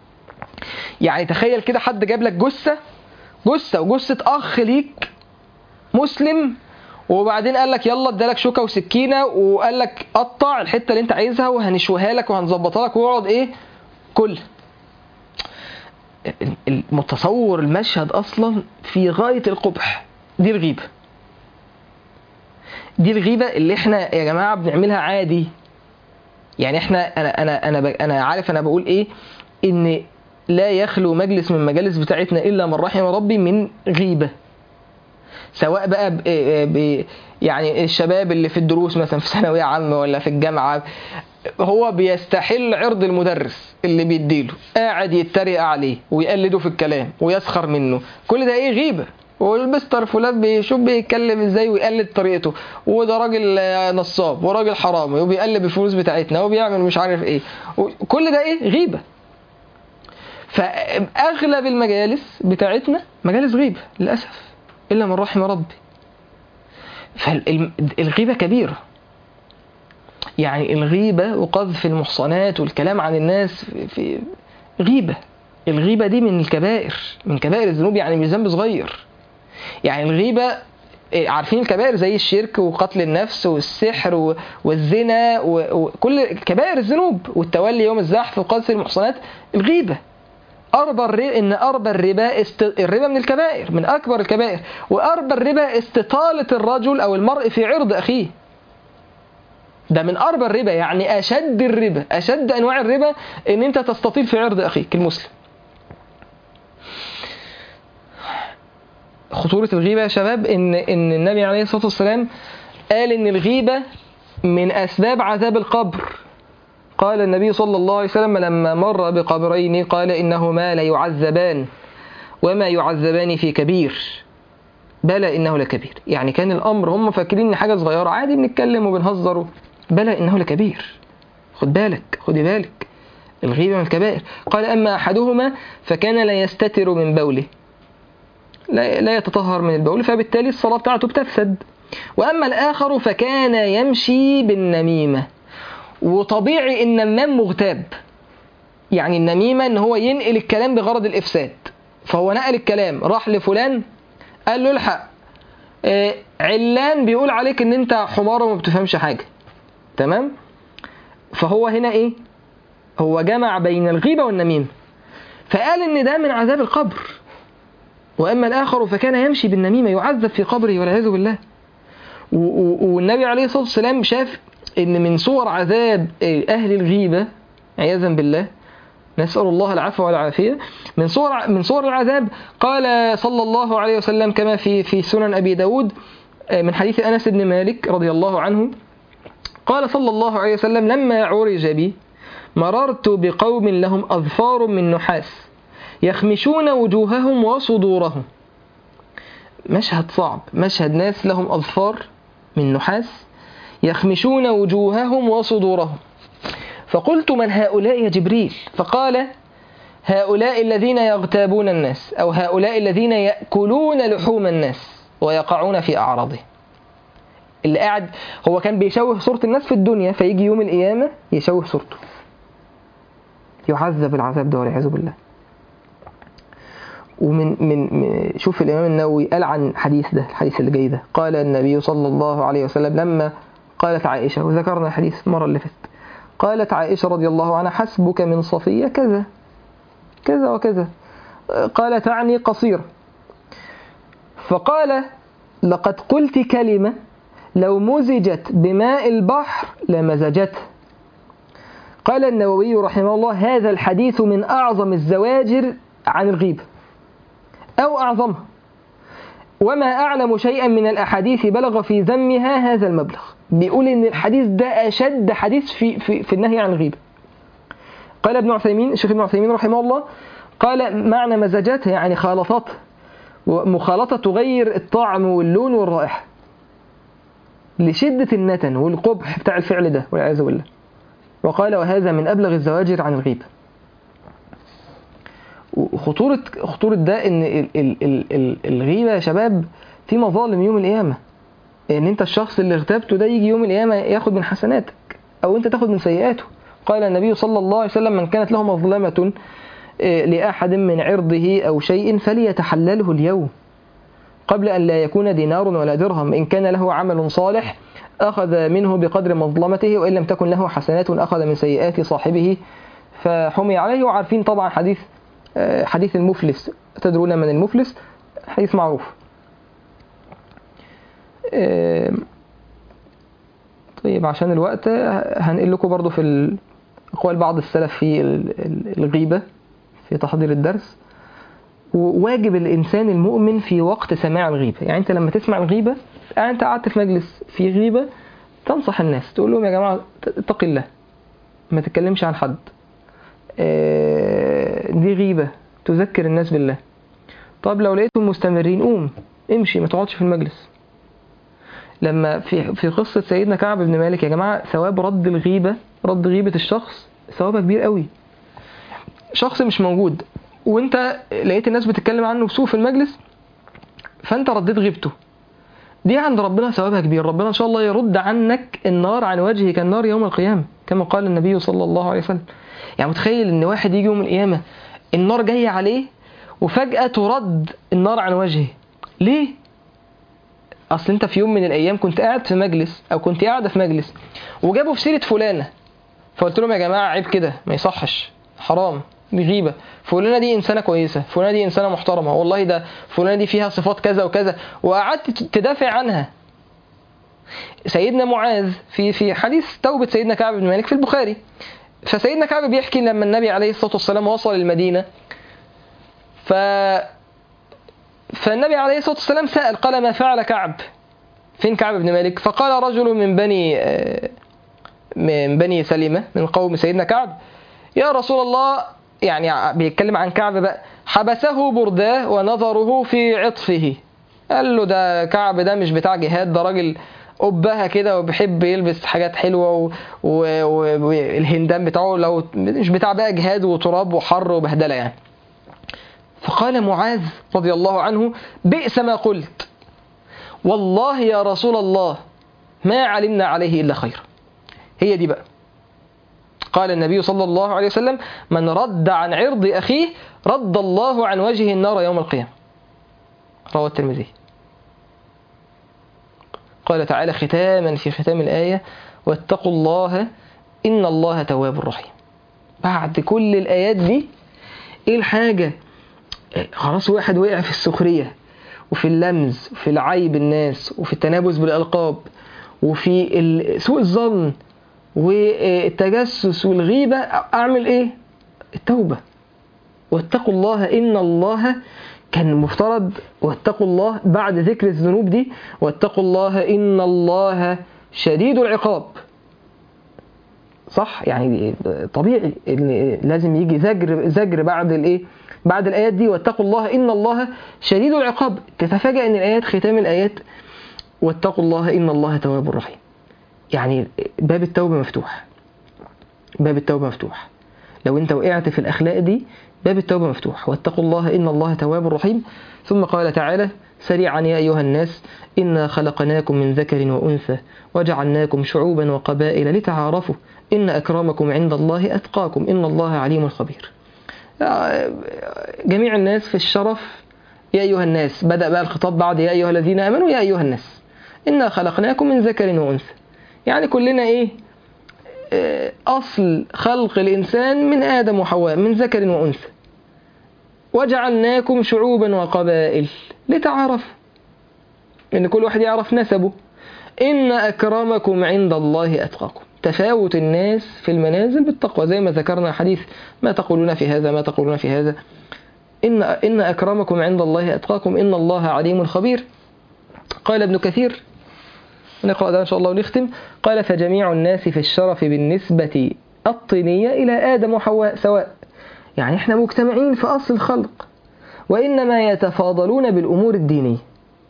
يعني تخيل كده حد جاب لك جثة جثة وجثة اخ ليك مسلم وبعدين قال لك يلا ادالك شوكة وسكينة وقال لك قطع الحتة اللي انت عايزها وهنشويها لك وهنظبطها لك واقعد ايه كل المتصور المشهد اصلا في غايه القبح دي الغيبه دي الغيبه اللي احنا يا جماعه بنعملها عادي يعني احنا انا انا انا انا عارف انا بقول ايه ان لا يخلو مجلس من مجالس بتاعتنا الا من رحم ربي من غيبه سواء بقى ب ب يعني الشباب اللي في الدروس مثلا في ثانويه عامه ولا في الجامعه هو بيستحل عرض المدرس اللي بيديله قاعد يتريق عليه ويقلده في الكلام ويسخر منه كل ده ايه غيبه والمستر فلان بيشوف بيتكلم ازاي ويقلد طريقته وده راجل نصاب وراجل حرامي وبيقلب الفلوس بتاعتنا وبيعمل مش عارف ايه كل ده ايه غيبه فاغلب المجالس بتاعتنا مجالس غيبه للاسف الا من رحم ربي فالغيبه كبيره يعني الغيبة وقذف المحصنات والكلام عن الناس في غيبة الغيبة دي من الكبائر من كبائر الذنوب يعني مش ذنب صغير يعني الغيبة عارفين الكبائر زي الشرك وقتل النفس والسحر والزنا وكل كبائر الذنوب والتولي يوم الزحف وقذف المحصنات الغيبة أربى الربا إن أربى الربا است... الربا من الكبائر من أكبر الكبائر وأربى الربا استطالة الرجل أو المرء في عرض أخيه ده من أربى الربا يعني أشد الربا أشد أنواع الربا إن أنت تستطيل في عرض أخيك المسلم خطورة الغيبة يا شباب إن إن النبي عليه الصلاة والسلام قال إن الغيبة من أسباب عذاب القبر قال النبي صلى الله عليه وسلم لما مر بقبرين قال إنهما ليعذبان وما يعذبان في كبير بلى إنه لكبير يعني كان الأمر هم فاكرين إن حاجة صغيرة عادي بنتكلم وبنهزر بلى إنه لكبير خد بالك خدي بالك الغيبة من الكبائر قال أما أحدهما فكان لا يستتر من بوله لا, لا يتطهر من البول فبالتالي الصلاة بتاعته بتفسد وأما الآخر فكان يمشي بالنميمة وطبيعي إن النمام مغتاب يعني النميمة إن هو ينقل الكلام بغرض الإفساد فهو نقل الكلام راح لفلان قال له الحق آه، علان بيقول عليك ان انت حمار وما بتفهمش حاجة تمام فهو هنا ايه هو جمع بين الغيبة والنميمة فقال ان ده من عذاب القبر واما الاخر فكان يمشي بالنميمة يعذب في قبره والعياذ بالله و- و- والنبي عليه الصلاة والسلام شاف ان من صور عذاب آه، اهل الغيبة عياذا بالله نسأل الله العفو والعافية من صور من صور العذاب قال صلى الله عليه وسلم كما في في سنن أبي داود آه، من حديث أنس بن مالك رضي الله عنه قال صلى الله عليه وسلم لما عرج بي مررت بقوم لهم أظفار من نحاس يخمشون وجوههم وصدورهم مشهد صعب مشهد ناس لهم أظفار من نحاس يخمشون وجوههم وصدورهم فقلت من هؤلاء يا جبريل فقال هؤلاء الذين يغتابون الناس أو هؤلاء الذين يأكلون لحوم الناس ويقعون في أعراضهم اللي قاعد هو كان بيشوه صورة الناس في الدنيا فيجي يوم القيامة يشوه صورته يعذب العذاب ده والعياذ بالله ومن من من- شوف الإمام النووي قال عن حديث ده الحديث اللي جاي ده قال النبي صلى الله عليه وسلم لما قالت عائشة وذكرنا الحديث المرة اللي فاتت قالت عائشة رضي الله عنها حسبك من صفية كذا كذا وكذا قال تعني قصير فقال لقد قلت كلمة لو مزجت بماء البحر لمزجته قال النووي رحمه الله هذا الحديث من أعظم الزواجر عن الغيبة أو أعظمها وما أعلم شيئا من الأحاديث بلغ في ذمها هذا المبلغ بيقول إن الحديث ده أشد حديث في, في, في النهي عن الغيبة قال ابن عثيمين الشيخ ابن عثيمين رحمه الله قال معنى مزاجاتها يعني خالطات ومخالطة تغير الطعم واللون والرائحة لشدة النتن والقبح بتاع الفعل ده والعياذ بالله وقال وهذا من أبلغ الزواجر عن الغيبة وخطورة خطورة ده إن ال ال ال ال الغيبة يا شباب في مظالم يوم القيامة إن أنت الشخص اللي اغتابته ده يجي يوم القيامة ياخد من حسناتك أو أنت تاخد من سيئاته قال النبي صلى الله عليه وسلم من كانت له مظلمة آه، لأحد من عرضه أو شيء فليتحلله اليوم قبل أن لا يكون دينار ولا درهم إن كان له عمل صالح أخذ منه بقدر مظلمته وإن لم تكن له حسنات أخذ من سيئات صاحبه فحمي عليه وعارفين طبعا حديث آه، حديث المفلس تدرون من المفلس حديث معروف آه، طيب عشان الوقت آه، هنقل لكم برضو في ال- أقوال بعض السلف في ال- ال- الغيبة في تحضير الدرس وواجب الإنسان المؤمن في وقت سماع الغيبة يعني أنت لما تسمع الغيبة يعني أنت قعدت في مجلس في غيبة تنصح الناس تقول لهم يا جماعة اتق الله ما تتكلمش عن حد آه، دي غيبة تذكر الناس بالله طب لو لقيتهم مستمرين قوم امشي ما تقعدش في المجلس لما في في قصة سيدنا كعب بن مالك يا جماعة ثواب رد الغيبة رد غيبة الشخص ثوابها كبير قوي شخص مش موجود وانت لقيت الناس بتتكلم عنه بسوء في المجلس فانت رديت غيبته دي عند ربنا ثوابها كبير ربنا ان شاء الله يرد عنك النار عن وجهك النار يوم القيامة كما قال النبي صلى الله عليه وسلم يعني متخيل ان واحد يجي يوم القيامة النار جاية عليه وفجأة ترد النار عن وجهه ليه؟ اصل انت في يوم من الايام كنت قاعد في مجلس او كنت قاعده في مجلس وجابوا في سيره فلانه فقلت لهم يا جماعه عيب كده ما يصحش حرام دي غيبه فلانه دي انسانه كويسه فلانه دي انسانه محترمه والله ده فلانه دي فيها صفات كذا وكذا وقعدت تدافع عنها سيدنا معاذ في في حديث توبه سيدنا كعب بن مالك في البخاري فسيدنا كعب بيحكي لما النبي عليه الصلاه والسلام وصل المدينه ف فالنبي عليه الصلاة والسلام سأل قال ما فعل كعب فين كعب بن مالك فقال رجل من بني آه، من بني سلمة من قوم سيدنا كعب يا رسول الله يعني بيتكلم عن كعب بقى حبسه برداه ونظره في عطفه قال له ده كعب ده مش بتاع جهاد ده راجل قبها كده وبيحب يلبس حاجات حلوة و- و- و- والهندام بتاعه لو مش بتاع بقى جهاد وتراب وحر وبهدلة يعني فقال معاذ رضي الله عنه بئس ما قلت والله يا رسول الله ما علمنا عليه إلا خير هي دي بقى قال النبي صلى الله عليه وسلم من رد عن عرض أخيه رد الله عن وجهه النار يوم القيامة رواه الترمذي قال تعالى ختاما في ختام الآية واتقوا الله إن الله تواب رحيم بعد كل الآيات دي إيه الحاجة إيه، خلاص واحد وقع في السخرية وفي اللمز وفي العيب الناس وفي التنابز بالألقاب وفي ال- سوء الظن والتجسس والغيبة أعمل إيه؟ التوبة واتقوا الله إن الله كان مفترض واتقوا الله بعد ذكر الذنوب دي واتقوا الله إن الله شديد العقاب صح يعني طبيعي إن لازم يجي زجر زجر بعد الايه بعد الايات دي واتقوا الله ان الله شديد العقاب تتفاجأ ان الايات ختام الايات واتقوا الله ان الله تواب رحيم يعني باب التوبة مفتوح باب التوبة مفتوح لو انت وقعت في الاخلاق دي باب التوبة مفتوح واتقوا الله ان الله تواب رحيم ثم قال تعالى سريعا يا ايها الناس انا خلقناكم من ذكر وانثى وجعلناكم شعوبا وقبائل لتعارفوا ان اكرمكم عند الله اتقاكم ان الله عليم خبير جميع الناس في الشرف يا ايها الناس بدا بقى الخطاب بعد يا ايها الذين امنوا يا ايها الناس انا خلقناكم من ذكر وانثى يعني كلنا ايه آه، أصل خلق الإنسان من آدم وحواء من ذكر وأنثى وجعلناكم شعوبا وقبائل لتعارفوا إن كل واحد يعرف نسبه إن أكرمكم عند الله أتقاكم تفاوت الناس في المنازل بالتقوى زي ما ذكرنا حديث ما تقولون في هذا ما تقولون في هذا إن, إن أكرمكم عند الله أتقاكم إن الله عليم خبير قال ابن كثير نقرأ ده إن شاء الله ونختم قال فجميع الناس في الشرف بالنسبة الطينية إلى آدم وحواء سواء يعني إحنا مجتمعين في أصل الخلق وإنما يتفاضلون بالأمور الدينية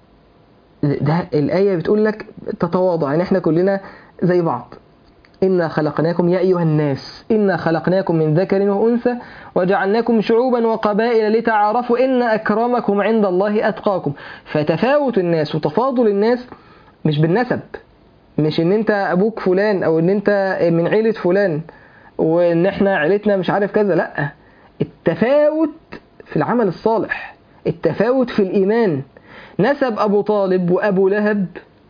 ده الآية بتقول لك تتواضع يعني إحنا كلنا زي بعض إنا خلقناكم يا أيها الناس إنا خلقناكم من ذكر وأنثى وجعلناكم شعوبا وقبائل لتعارفوا إن أكرمكم عند الله أتقاكم فتفاوت الناس وتفاضل الناس مش بالنسب مش ان انت ابوك فلان او ان انت من عيلة فلان وان احنا عيلتنا مش عارف كذا لا التفاوت في العمل الصالح التفاوت في الايمان نسب ابو طالب وابو لهب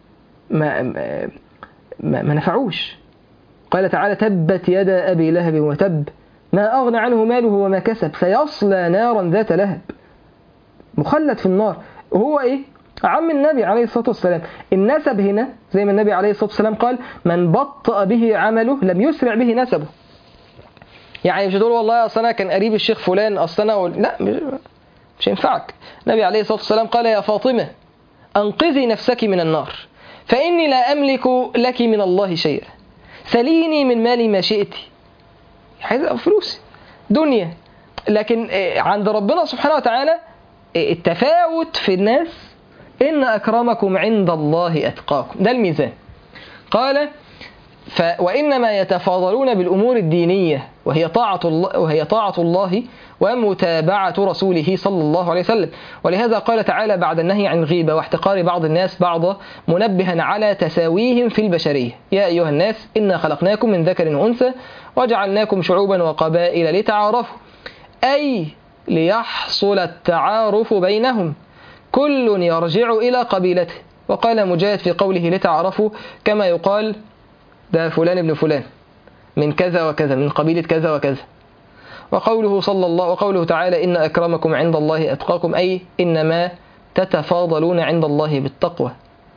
ما ما, ما, ما نفعوش قال تعالى تبت يدا ابي لهب وتب ما اغنى عنه ماله وما كسب سيصلى نارا ذات لهب مخلد في النار وهو ايه عم النبي عليه الصلاة والسلام النسب هنا زي ما النبي عليه الصلاة والسلام قال من بطأ به عمله لم يسرع به نسبه يعني مش تقول والله أصل أنا كان قريب الشيخ فلان أصل أنا أقول لا مش, مش ينفعك النبي عليه الصلاة والسلام قال يا فاطمة أنقذي نفسك من النار فإني لا أملك لك من الله شيئا سليني من مالي ما شئت عايز فلوسي دنيا لكن عند ربنا سبحانه وتعالى التفاوت في الناس إن أكرمكم عند الله أتقاكم ده الميزان قال ف وإنما يتفاضلون بالأمور الدينية وهي طاعة الله, وهي طاعة الله ومتابعة رسوله صلى الله عليه وسلم ولهذا قال تعالى بعد النهي عن الغيبة واحتقار بعض الناس بعضا منبها على تساويهم في البشرية يا أيها الناس إنا خلقناكم من ذكر وأنثى وجعلناكم شعوبا وقبائل لتعارفوا أي ليحصل التعارف بينهم كل يرجع إلى قبيلته وقال مجاهد في قوله لتعرفوا كما يقال ده فلان ابن فلان من كذا وكذا من قبيلة كذا وكذا وقوله صلى الله وقوله تعالى إن أكرمكم عند الله أتقاكم أي إنما تتفاضلون عند الله بالتقوى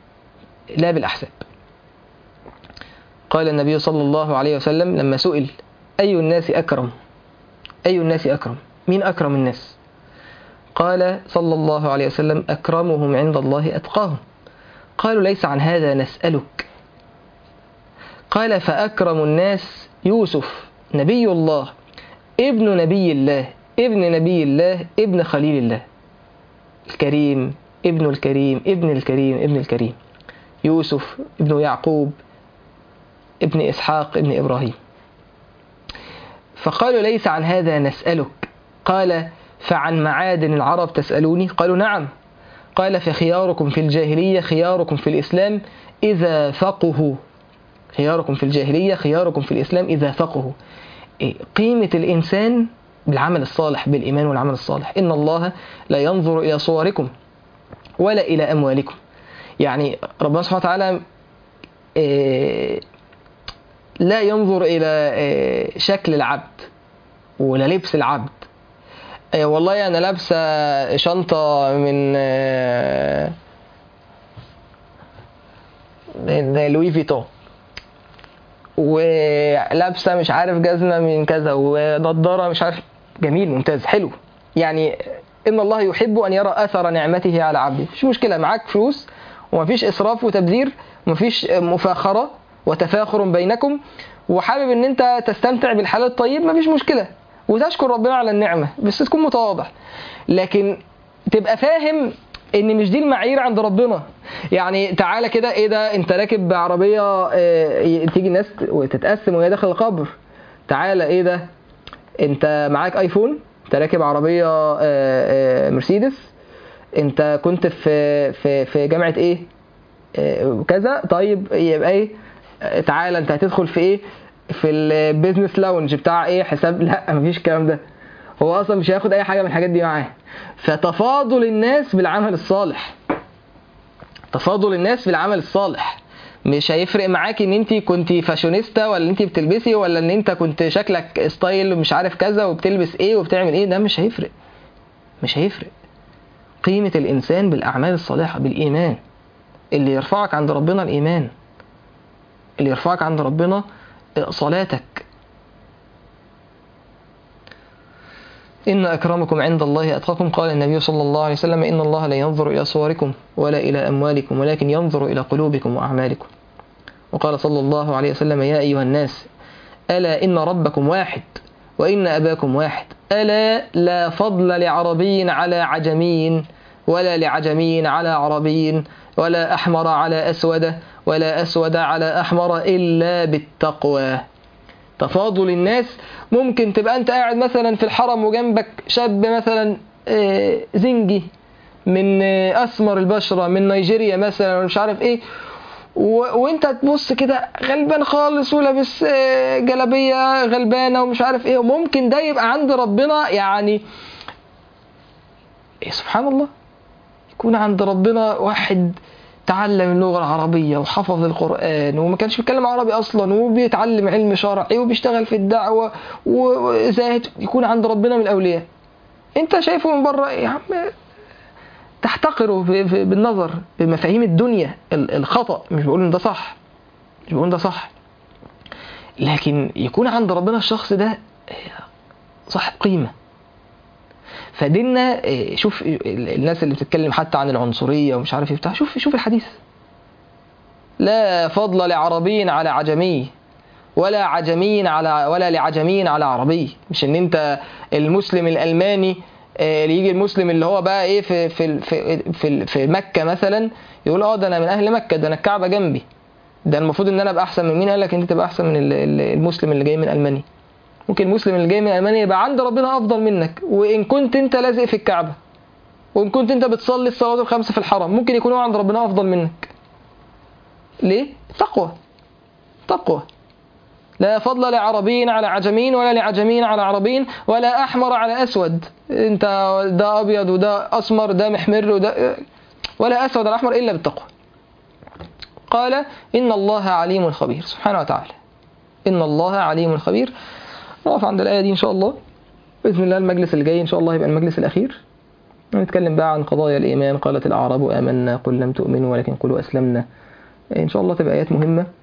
لا بالأحساب قال النبي صلى الله عليه وسلم لما سئل أي الناس أكرم أي الناس أكرم مين أكرم الناس قال صلى الله عليه وسلم أكرمهم عند الله أتقاهم قالوا ليس عن هذا نسألك قال فأكرم الناس يوسف نبي الله ابن نبي الله ابن نبي الله ابن خليل الله الكريم ابن الكريم ابن الكريم ابن الكريم يوسف ابن يعقوب ابن إسحاق ابن إبراهيم فقالوا ليس عن هذا نسألك قال فعن معادن العرب تسألوني قالوا نعم قال فخياركم في الجاهلية خياركم في الإسلام إذا فقهوا خياركم في الجاهلية خياركم في الإسلام إذا فقهوا إيه، قيمة الإنسان بالعمل الصالح بالإيمان والعمل الصالح إن الله لا ينظر إلى صوركم ولا إلى أموالكم يعني ربنا سبحانه وتعالى إيه، لا ينظر إلى إيه، شكل العبد ولا لبس العبد إيه، والله أنا لابسة شنطة من آه، من لوي فيتون ولابسه مش عارف جزمه من كذا ونضاره مش عارف جميل ممتاز حلو يعني ان الله يحب ان يرى اثر نعمته على عبده مش مشكله معاك فلوس ومفيش اسراف وتبذير ومفيش مفاخره وتفاخر بينكم وحابب ان انت تستمتع بالحلال الطيب مفيش مشكله وتشكر ربنا على النعمه بس تكون متواضع لكن تبقى فاهم ان مش دي المعايير عند ربنا يعني تعالى كده ايه ده انت راكب عربيه اه تيجي الناس وتتقسم وهي داخل القبر تعالى ايه ده انت معاك ايفون انت راكب عربيه اه اه مرسيدس انت كنت في في في جامعه ايه اه كذا طيب يبقى ايه اه تعالى انت هتدخل في ايه في البيزنس لاونج بتاع ايه حساب لا مفيش الكلام ده هو اصلا مش هياخد اي حاجه من الحاجات دي معاه فتفاضل الناس بالعمل الصالح تفاضل الناس بالعمل الصالح مش هيفرق معاك ان انت كنت فاشونيستا ولا انت بتلبسي ولا ان انت كنت شكلك ستايل مش عارف كذا وبتلبس ايه وبتعمل ايه ده مش هيفرق مش هيفرق قيمة الإنسان بالأعمال الصالحة بالإيمان اللي يرفعك عند ربنا الإيمان اللي يرفعك عند ربنا صلاتك إن أكرمكم عند الله أتقاكم قال النبي صلى الله عليه وسلم إن الله لا ينظر إلى صوركم ولا إلى أموالكم ولكن ينظر إلى قلوبكم وأعمالكم وقال صلى الله عليه وسلم يا أيها الناس ألا إن ربكم واحد وإن أباكم واحد ألا لا فضل لعربي على عجمي ولا لعجمي على عربي ولا أحمر على أسود ولا أسود على أحمر إلا بالتقوى تفاضل الناس ممكن تبقى انت قاعد مثلا في الحرم وجنبك شاب مثلا زنجي من اسمر البشره من نيجيريا مثلا ولا مش عارف ايه وانت تبص كده غلبان خالص ولابس جلابيه غلبانه ومش عارف ايه وممكن ده يبقى عند ربنا يعني إيه سبحان الله يكون عند ربنا واحد تعلم اللغة العربية وحفظ القرآن وما كانش بيتكلم عربي أصلا وبيتعلم علم شرعي وبيشتغل في الدعوة وزاهد يكون عند ربنا من الأولياء أنت شايفه من بره يا عم تحتقره بالنظر بمفاهيم الدنيا الخطأ مش بقول إن ده صح مش بقول ده صح لكن يكون عند ربنا الشخص ده صاحب قيمه فديننا شوف الناس اللي بتتكلم حتى عن العنصريه ومش عارف ايه بتاع شوف شوف الحديث لا فضل لعربي على عجمي ولا عجمي على ولا لعجمي على عربي مش ان انت المسلم الالماني اللي يجي المسلم اللي هو بقى ايه في في في في, في مكه مثلا يقول اه ده انا من اهل مكه ده انا الكعبه جنبي ده المفروض ان انا ابقى احسن من مين قال لك انت تبقى احسن من المسلم اللي جاي من المانيا ممكن المسلم اللي جاي من المانيا يبقى عند ربنا افضل منك وان كنت انت لازق في الكعبه وان كنت انت بتصلي الصلوات الخمسه في الحرم ممكن يكون هو عند ربنا افضل منك ليه تقوى تقوى لا فضل لعربي على عجمين ولا لعجمين على عربين ولا احمر على اسود انت ده ابيض وده اسمر ده محمر وده ولا اسود ولا احمر الا بالتقوى قال ان الله عليم خبير سبحانه وتعالى ان الله عليم خبير نقف عند الآية دي إن شاء الله بإذن الله المجلس اللي جاي إن شاء الله يبقى المجلس الأخير نتكلم بقى عن قضايا الإيمان قالت الأعراب آمنا قل لم تؤمنوا ولكن قولوا أسلمنا إن شاء الله تبقى آيات مهمة